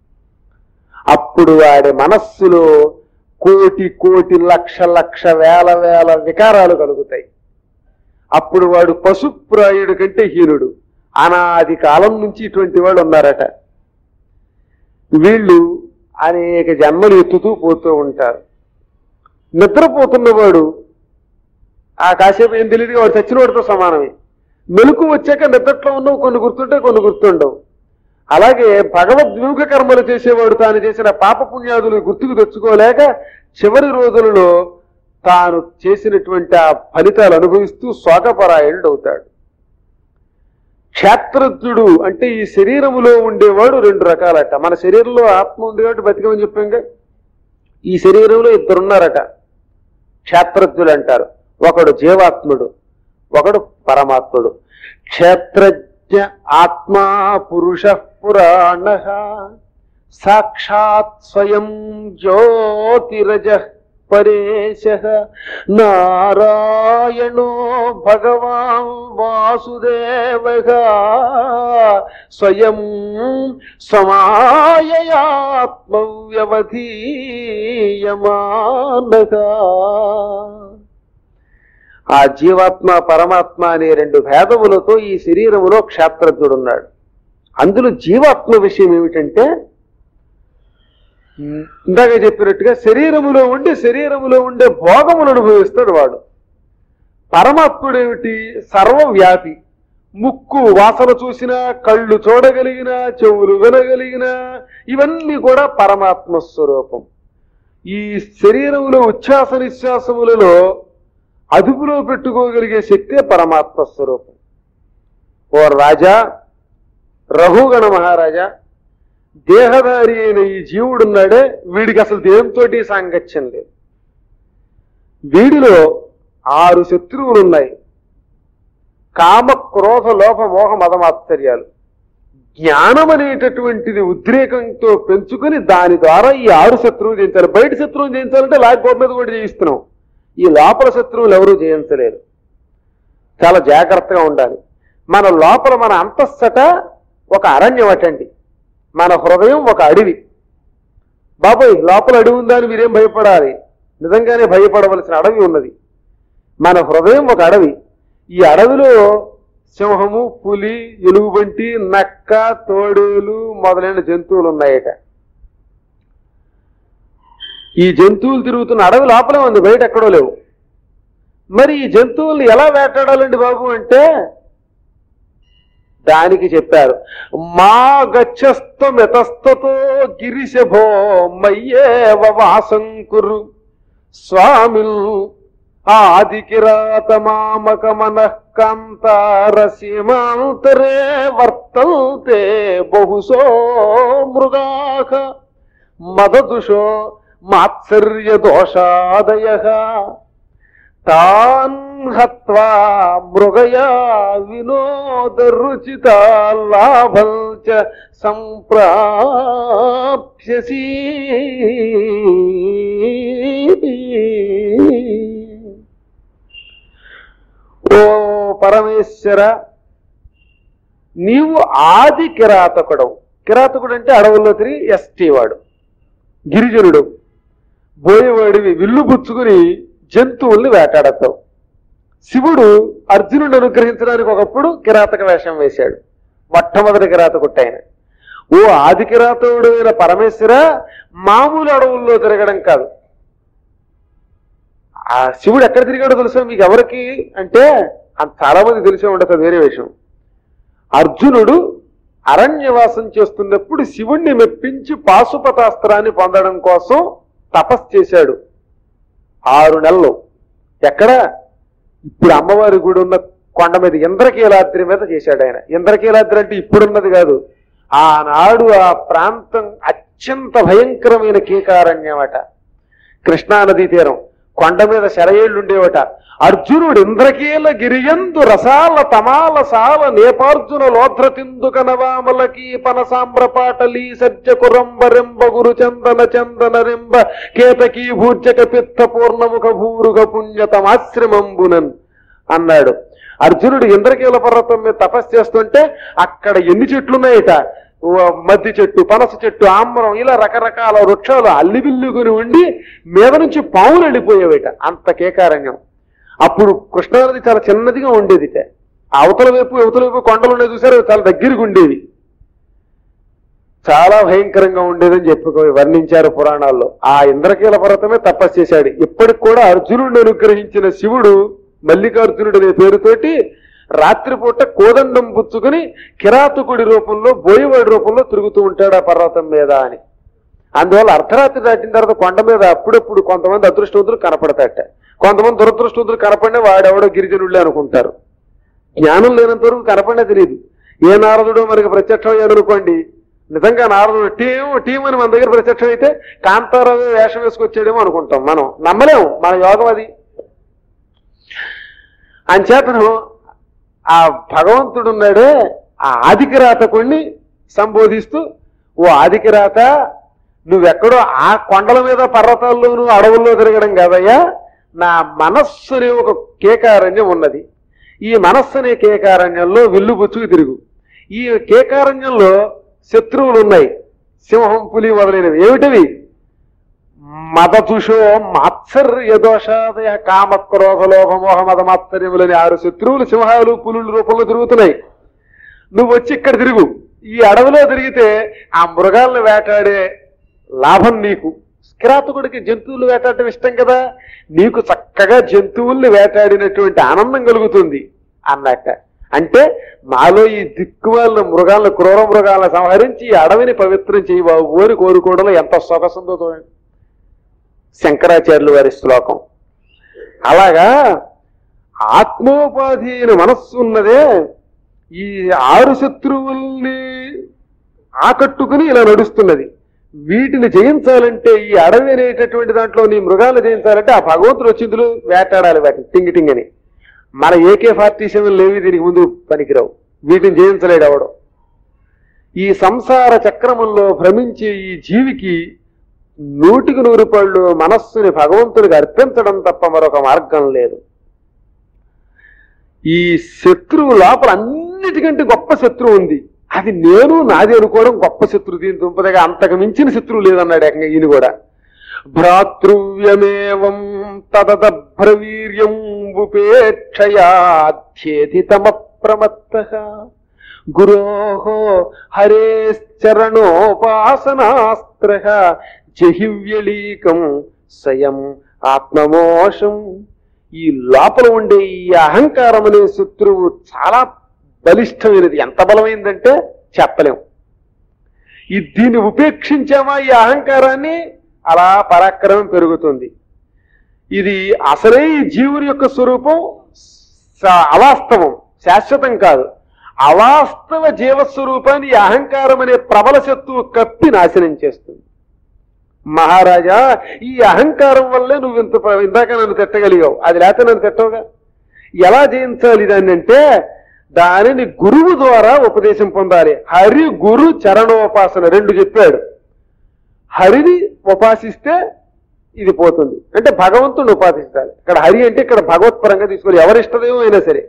అప్పుడు వాడి మనస్సులో కోటి కోటి లక్ష లక్ష వేల వేల వికారాలు కలుగుతాయి అప్పుడు వాడు పశుప్రాయుడు కంటే హీనుడు అనాది కాలం నుంచి ఇటువంటి వాళ్ళు ఉన్నారట వీళ్ళు అనేక జన్మలు ఎత్తుతూ పోతూ ఉంటారు నిద్రపోతున్నవాడు ఆ కాసేపు ఏం తెలియదు వాడు చచ్చిన వాడితో సమానమే మెలకు వచ్చాక నిద్రట్లో ఉన్నవి కొన్ని గుర్తుంటే కొన్ని గుర్తుండవు అలాగే భగవద్విముఖ కర్మలు చేసేవాడు తాను చేసిన పాప పుణ్యాదులు గుర్తుకు తెచ్చుకోలేక చివరి రోజులలో తాను చేసినటువంటి ఆ ఫలితాలు అనుభవిస్తూ శోకపరాయణుడు అవుతాడు క్షేత్రజ్ఞుడు అంటే ఈ శరీరములో ఉండేవాడు రెండు రకాలట మన శరీరంలో ఆత్మ ఉంది కాబట్టి బతికమని చెప్పాక ఈ శరీరంలో ఇద్దరున్నారట క్షేత్రజ్ఞులు అంటారు ఒకడు జీవాత్ముడు ఒకడు పరమాత్ముడు క్షేత్రజ్ఞ ఆత్మా పురుష పురాణ సాక్షాత్ స్వయం జ్యోతిరజ పరేశ నారాయణో భగవాన్ వాసుదేవ వాసుదేవగా స్వయం సమాయయాత్మవ్యవధీయమానగా ఆ జీవాత్మ పరమాత్మ అనే రెండు భేదములతో ఈ శరీరములో క్షేత్రజ్ఞుడున్నాడు అందులో జీవాత్మ విషయం ఏమిటంటే ఇందాక చెప్పినట్టుగా శరీరములో ఉండి శరీరములో ఉండే భోగములు అనుభవిస్తాడు వాడు పరమాత్ముడు ఏమిటి సర్వవ్యాపి ముక్కు వాసన చూసినా కళ్ళు చూడగలిగిన చెవులు వినగలిగిన ఇవన్నీ కూడా పరమాత్మ స్వరూపం ఈ శరీరంలో ఉచ్ఛ్వాస నిశ్వాసములలో అదుపులో పెట్టుకోగలిగే శక్తే పరమాత్మ స్వరూపం ఓ రాజా రఘుగణ మహారాజా దేహధారి అయిన ఈ జీవుడున్నాడే వీడికి అసలు దేంతోటి సాంగత్యం లేదు వీడిలో ఆరు శత్రువులు ఉన్నాయి కామ క్రోధ లోభ మోహ మదమాశ్చర్యాలు జ్ఞానం అనేటటువంటిది ఉద్రేకంతో పెంచుకుని దాని ద్వారా ఈ ఆరు శత్రువులు జయించాలి బయట శత్రువులు జయించాలంటే లాక్బోర్డ్ మీద కూడా జయిస్తున్నాం ఈ లోపల శత్రువులు ఎవరూ జయించలేరు చాలా జాగ్రత్తగా ఉండాలి మన లోపల మన అంతస్తట ఒక అరణ్యం అటండి మన హృదయం ఒక అడవి బాబోయ్ లోపల అడవి ఉందని మీరేం భయపడాలి నిజంగానే భయపడవలసిన అడవి ఉన్నది మన హృదయం ఒక అడవి ఈ అడవిలో సింహము పులి ఎలుగుబంటి నక్క తోడేలు మొదలైన జంతువులు ఉన్నాయట ఈ జంతువులు తిరుగుతున్న అడవి లోపలే ఉంది బయట ఎక్కడో లేవు మరి ఈ జంతువుల్ని ఎలా వేటాడాలండి బాబు అంటే దానికి చెప్పారు మా గచ్చస్తమితస్తతో గిరిశభో మయ్యేవ వాసంకురు స్వామిల్ ఆది కిరాత మామక మనఃకాంతారసీమాంతరే వర్తంతే బహుశో మృగాః మదదుషో మాత్సర్య దోషాదయ తాన్ హత్వా మృగయా వినోద రుచిత లాభం చ సంప్రాప్స్యసి ఓ పరమేశ్వర నీవు ఆది కిరాతకుడవు కిరాతకుడు అంటే అడవుల్లో తిరిగి ఎస్టీ వాడు గిరిజనుడు బోయేవాడివి విల్లు పుచ్చుకుని జంతువుల్ని వేటాడతావు శివుడు అర్జునుడు అనుగ్రహించడానికి ఒకప్పుడు కిరాతక వేషం వేశాడు మొట్టమొదటి కిరాతకుట్టు ఆయన ఓ ఆది కిరాతకుడు అయిన పరమేశ్వర మామూలు అడవుల్లో తిరగడం కాదు ఆ శివుడు ఎక్కడ తిరిగాడో తెలుసా మీకు ఎవరికి అంటే అంత చాలా మంది తెలిసే ఉండదు అది వేరే విషయం అర్జునుడు అరణ్యవాసం చేస్తున్నప్పుడు శివుణ్ణి మెప్పించి పాశుపతాస్త్రాన్ని పొందడం కోసం తపస్సు చేశాడు ఆరు నెలలు ఎక్కడ ఇప్పుడు అమ్మవారి గుడి ఉన్న కొండ మీద ఇంద్రకీలాద్రి మీద చేశాడు ఆయన ఇంద్రకీలాద్రి అంటే ఇప్పుడున్నది కాదు ఆనాడు ఆ ప్రాంతం అత్యంత భయంకరమైన కీకారణ్యమట కృష్ణానదీ తీరం కొండ మీద శరయేళ్లు ఉండేవట అర్జునుడు ఇంద్రకీల గిరియందు రసాల తమాల సాల నేపార్జున లోధ్రతిందుక నవామలకి పన సామ్రపాటలి సజ్జ కురంబరెంబ గురు చందన చందన రెంబ కేతకీ భూర్జక పిత్త పూర్ణముఖ భూరుగ పుణ్యతమాశ్రమంబునన్ అన్నాడు అర్జునుడు ఇంద్రకీల పర్వతం మీద తపస్సు చేస్తుంటే అక్కడ ఎన్ని చెట్లున్నాయట ఓ మద్ది చెట్టు పనస చెట్టు ఆమ్రం ఇలా రకరకాల వృక్షాలు అల్లిబిల్లుగుని ఉండి మీద నుంచి పావులు వెళ్ళిపోయేవిట అంత కేకారణ్యం అప్పుడు కృష్ణానది చాలా చిన్నదిగా ఉండేదిట అవతల వైపు యువతల వైపు కొండలు ఉండేది చూసారు చాలా దగ్గరికి ఉండేవి చాలా భయంకరంగా ఉండేదని చెప్పి వర్ణించారు పురాణాల్లో ఆ ఇంద్రకీల పర్వతమే తపస్సు చేశాడు ఇప్పటికి కూడా అర్జునుడిని అనుగ్రహించిన శివుడు మల్లికార్జునుడు అనే పేరుతోటి రాత్రిపూట కోదండం పుచ్చుకుని కిరాతకుడి రూపంలో బోయవాడి రూపంలో తిరుగుతూ ఉంటాడు ఆ పర్వతం మీద అని అందువల్ల అర్ధరాత్రి దాటిన తర్వాత కొండ మీద అప్పుడప్పుడు కొంతమంది అదృష్టవంతులు కనపడతాట కొంతమంది దురదృష్టవంతులు కనపడిన వాడెవడో గిరిజనుళ్ళే అనుకుంటారు జ్ఞానం లేనంత వరకు కనపడినా తెలియదు ఏ నారదుడో మనకి ప్రత్యక్షం అయ్యాడు అనుకోండి నిజంగా నారదుడు టీం టీం అని మన దగ్గర ప్రత్యక్షం అయితే కాంతారావు వేషం వేసుకొచ్చాడేమో అనుకుంటాం మనం నమ్మలేము మన యోగం అది అంచేతను ఆ భగవంతుడు ఉన్నాడే ఆ ఆదికిరాతకుణ్ణి సంబోధిస్తూ ఓ ఆదికిరాత నువ్వెక్కడో ఆ కొండల మీద పర్వతాల్లోనూ అడవుల్లో తిరగడం కాదయ్యా నా మనస్సుని ఒక కేకారణ్యం ఉన్నది ఈ మనస్సు అనే కేకారణ్యంలో విల్లు బుచ్చుకు తిరుగు ఈ కేకారణ్యంలో శత్రువులు ఉన్నాయి సింహం పులి మొదలైనవి ఏమిటవి మదతుషో మాత్సర్య దోషాదయ కామ క్రోధ లోభ మోహ మద మాత్సర్యములని ఆరు శత్రువులు సింహాలు పులుల రూపంలో తిరుగుతున్నాయి నువ్వు వచ్చి ఇక్కడ తిరుగు ఈ అడవిలో తిరిగితే ఆ మృగాలను వేటాడే లాభం నీకు కిరాతకుడికి జంతువులు వేటాడటం ఇష్టం కదా నీకు చక్కగా జంతువుల్ని వేటాడినటువంటి ఆనందం కలుగుతుంది అన్నట్ట అంటే మాలో ఈ దిక్కుమాలిన మృగాలను క్రూర మృగాలను సంహరించి ఈ అడవిని పవిత్రం చేయి బాబు ఓరి కోరుకోవడంలో ఎంత సొగసుందో చూడండి శంకరాచార్యులు వారి శ్లోకం అలాగా ఆత్మోపాధీన మనస్సు ఉన్నదే ఈ ఆరు శత్రువుల్ని ఆకట్టుకుని ఇలా నడుస్తున్నది వీటిని జయించాలంటే ఈ అడవి అనేటటువంటి దాంట్లో నీ మృగాలు జయించాలంటే ఆ భగవంతుడు వచ్చి ఇందులో వేటాడాలి వాటిని టింగి టింగని మన ఏకే ఫార్టీ సెవెన్ లేవి దీనికి ముందు పనికిరావు వీటిని జయించలేడు అవడం ఈ సంసార చక్రమంలో భ్రమించే ఈ జీవికి నూటికి నూరు పళ్ళు మనస్సుని భగవంతుడికి అర్పించడం తప్ప మరొక మార్గం లేదు ఈ శత్రువు లోపల అన్నిటికంటే గొప్ప శత్రువు ఉంది అది నేను నాది అనుకోవడం గొప్ప శత్రువు దీని దుంపదగా అంతకు మించిన శత్రువు లేదన్నాడు ఏకంగా ఈయన కూడా భ్రాతృవ్యమేవం తదదభ్రవీర్యం ఉపేక్షయాధ్యేతి తమ ప్రమత్త గురోహో హరేశ్చరణోపాసనాస్త్ర జహివ్యలీకం స్వయం ఆత్మమోషం ఈ లోపల ఉండే ఈ అహంకారం అనే శత్రువు చాలా బలిష్టమైనది ఎంత బలమైందంటే చెప్పలేం ఈ దీన్ని ఉపేక్షించామా ఈ అహంకారాన్ని అలా పరాక్రమం పెరుగుతుంది ఇది అసలే ఈ జీవుని యొక్క స్వరూపం స- అవాస్తవం శాశ్వతం కాదు అవాస్తవ జీవస్వరూపాన్ని ఈ అహంకారం అనే ప్రబల శత్రువు కప్పి నాశనం చేస్తుంది మహారాజా ఈ అహంకారం వల్లే నువ్వు ఇంత ప- ఇందాక నన్ను తిట్టగలిగావు అది లేకపోతే నన్ను తిట్టవుగా ఎలా జయించాలి దాన్ని అంటే దానిని గురువు ద్వారా ఉపదేశం పొందాలి హరి గురు చరణోపాసన రెండు చెప్పాడు హరిని ఉపాసిస్తే ఇది పోతుంది అంటే భగవంతుడిని ఉపాసించాలి ఇక్కడ హరి అంటే ఇక్కడ భగవత్పరంగా తీసుకోవాలి ఎవరిష్టదేమో అయినా సరే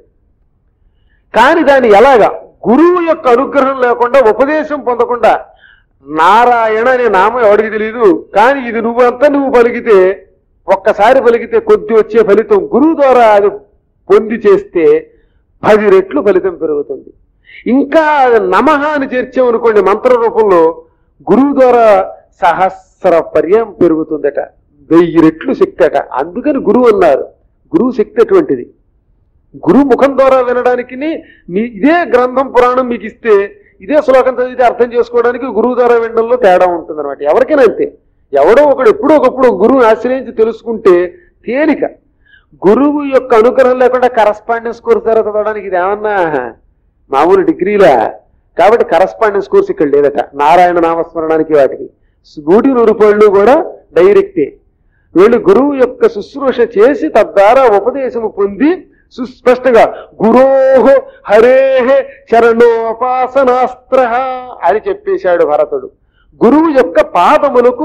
కానీ దాన్ని ఎలాగా గురువు యొక్క అనుగ్రహం లేకుండా ఉపదేశం పొందకుండా నారాయణ అనే నామం ఎవరికి తెలియదు కానీ ఇది నువ్వంతా నువ్వు పలికితే ఒక్కసారి పలికితే కొద్ది వచ్చే ఫలితం గురువు ద్వారా అది పొంది చేస్తే పది రెట్లు ఫలితం పెరుగుతుంది ఇంకా నమః అని చేర్చామనుకోండి మంత్ర రూపంలో గురువు ద్వారా సహస్ర పర్యం పెరుగుతుందట వెయ్యి రెట్లు శక్తి అట అందుకని గురువు అన్నారు గురువు శక్తి అటువంటిది గురువు ముఖం ద్వారా వినడానికి మీ ఇదే గ్రంథం పురాణం మీకు ఇస్తే ఇదే శ్లోకం చదివితే అర్థం చేసుకోవడానికి గురువు ద్వారా వినడంలో తేడా ఉంటుంది అనమాట ఎవరికైనా అంతే ఎవడో ఒకడు ఎప్పుడో ఒకప్పుడు గురువుని ఆశ్రయించి తెలుసుకుంటే తేలిక గురువు యొక్క అనుగ్రహం లేకుండా కరస్పాండెన్స్ కోర్స్ ద్వారా చదవడానికి ఇది ఏమన్నా మామూలు డిగ్రీలా కాబట్టి కరస్పాండెన్స్ కోర్స్ ఇక్కడ లేదట నారాయణ నామస్మరణానికి వాటికి నూటి నూరు రూపాయలు కూడా డైరెక్టే వీళ్ళు గురువు యొక్క శుశ్రూష చేసి తద్వారా ఉపదేశము పొంది సుస్పష్టంగా గురోహో హరేహే శరణోపాసనాస్త్ర అని చెప్పేశాడు భరతుడు గురువు యొక్క పాదములకు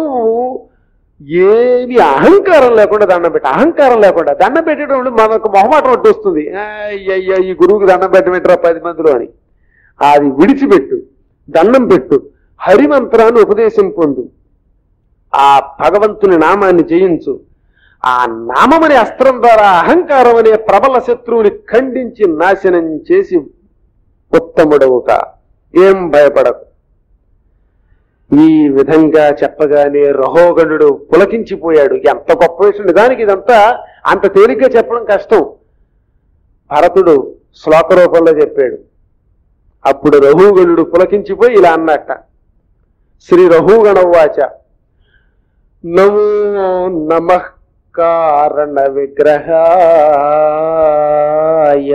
ఏమి అహంకారం లేకుండా దండం పెట్టి అహంకారం లేకుండా దండం పెట్టేటప్పుడు మనకు మొహమాటం ఒకటి వస్తుంది అయ్యయ్య ఈ గురువుకి దండం పెట్టమంటారా పది మందిలో అని అది విడిచిపెట్టు దండం పెట్టు హరిమంత్రాన్ని ఉపదేశం పొందు ఆ భగవంతుని నామాన్ని జయించు ఆ నామమనే అస్త్రం ద్వారా అహంకారం అనే ప్రబల శత్రువుని ఖండించి నాశనం చేసి ఉత్తముడవుక ఏం భయపడకు ఈ విధంగా చెప్పగానే రహోగణుడు పులకించిపోయాడు ఎంత గొప్ప విషయం నిజానికి ఇదంతా అంత తేలిగ్గా చెప్పడం కష్టం భరతుడు శ్లోక రూపంలో చెప్పాడు అప్పుడు రహుగణుడు పులకించిపోయి ఇలా అన్నట్ట శ్రీ రహుగణవాచ నమో నమ కారణ విగ్రహాయ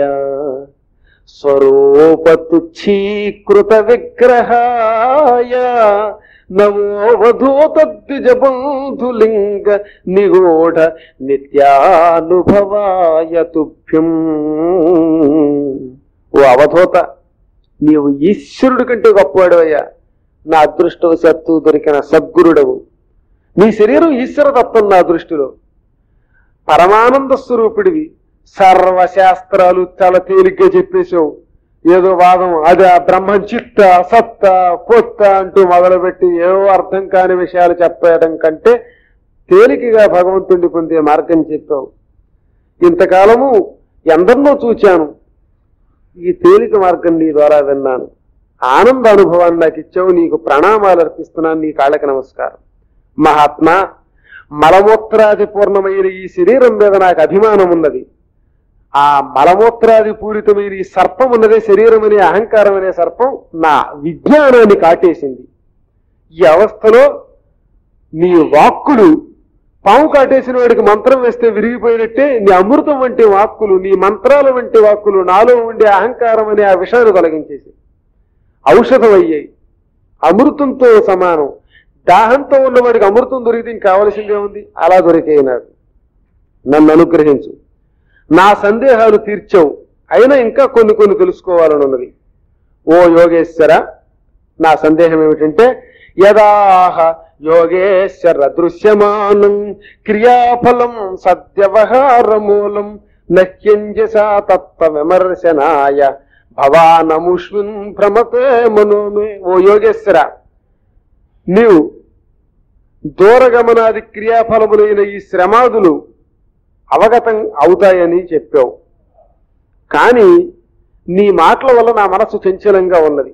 స్వరూపతుచ్చీకృత విగ్రహాయ నమోవధూతద్విజ బంధులింగ నిగూఢ నిత్యానుభవాయ తుభ్యం ఓ అవధూత నీవు ఈశ్వరుడి కంటే గొప్పవాడవయ్యా నా అదృష్టవశాత్తు దొరికిన సద్గురుడవు నీ శరీరం ఈశ్వర తత్వం నా దృష్టిలో పరమానంద స్వరూపుడివి సర్వశాస్త్రాలు చాలా తేలిగ్గా చెప్పేశావు ఏదో వాదం అది ఆ బ్రహ్మం చిత్త సత్త పొత్త అంటూ మొదలుపెట్టి ఏవో అర్థం కాని విషయాలు చెప్పడం కంటే తేలికగా భగవంతుడిని పొందే మార్గం చెప్పావు ఇంతకాలము ఎందరినో చూచాను ఈ తేలిక మార్గం నీ ద్వారా విన్నాను ఆనంద అనుభవాన్ని నాకు ఇచ్చావు నీకు ప్రణామాలు అర్పిస్తున్నాను నీ కాళ్ళకి నమస్కారం మహాత్మా మలమూత్రాది పూర్ణమైన ఈ శరీరం మీద నాకు అభిమానం ఉన్నది ఆ మలమూత్రాది పూరితమైన ఈ సర్పం ఉన్నదే శరీరం అనే అహంకారం అనే సర్పం నా విజ్ఞానాన్ని కాటేసింది ఈ అవస్థలో నీ వాక్కులు పాము కాటేసిన వాడికి మంత్రం వేస్తే విరిగిపోయినట్టే నీ అమృతం వంటి వాక్కులు నీ మంత్రాల వంటి వాక్కులు నాలో ఉండే అహంకారం అనే ఆ విషయాన్ని తొలగించేసి ఔషధం అయ్యాయి అమృతంతో సమానం దాహంతో ఉన్నవాడికి అమృతం దొరికితే ఇంక కావలసిందే ఉంది అలా దొరికాయి నాకు నన్ను అనుగ్రహించు నా సందేహాలు తీర్చావు అయినా ఇంకా కొన్ని కొన్ని తెలుసుకోవాలని ఉన్నది ఓ యోగేశ్వర నా సందేహం ఏమిటంటే యదాహ యోగేశ్వర దృశ్యమానం క్రియాఫలం సద్యవహారమూలం నహ్యంజసా తత్వ విమర్శనాయ భవానముష్మిన్ భ్రమతే మనోమే ఓ యోగేశ్వర నీవు దూరగమనాది క్రియాఫలములైన ఈ శ్రమాదులు అవగతం అవుతాయని చెప్పావు కానీ నీ మాటల వల్ల నా మనసు చంచలంగా ఉన్నది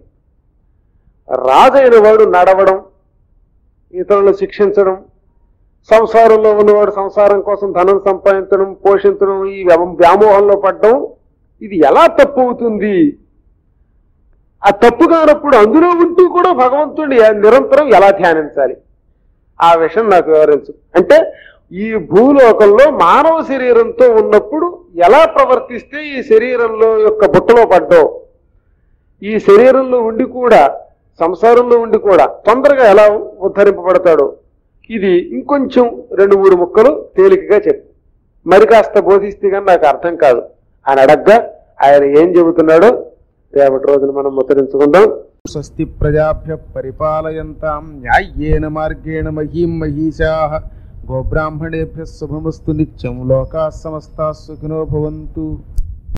రాజైన వాడు నడవడం ఇతరులను శిక్షించడం సంసారంలో ఉన్నవాడు సంసారం కోసం ధనం సంపాదించడం పోషించడం ఈ వ్యామ- వ్యామోహంలో పడడం ఇది ఎలా తప్పు అవుతుంది ఆ తప్పు కానప్పుడు అందులో ఉంటూ కూడా భగవంతుడిని నిరంతరం ఎలా ధ్యానించాలి ఆ విషయం నాకు వివరించు అంటే ఈ భూలోకంలో మానవ శరీరంతో ఉన్నప్పుడు ఎలా ప్రవర్తిస్తే ఈ శరీరంలో యొక్క బుట్టలో పడ్డో ఈ శరీరంలో ఉండి కూడా సంసారంలో ఉండి కూడా తొందరగా ఎలా ఉద్ధరింపబడతాడో ఇది ఇంకొంచెం రెండు మూడు ముక్కలు తేలికగా చెప్పు మరి కాస్త బోధిస్తే కానీ నాకు అర్థం కాదు అని అడగ్గా ఆయన ఏం చెబుతున్నాడో రేపటి రోజున మనం ముచ్చరించుకుందాం స్వస్తి ప్రజాభ్య పరిపాలయంతాం న్యాయ్యేన మార్గేణ మహీం మహీషా గోబ్రాహ్మణేభ్య శుభమస్తు నిత్యం లోకా సమస్తా సుఖినో భవంతు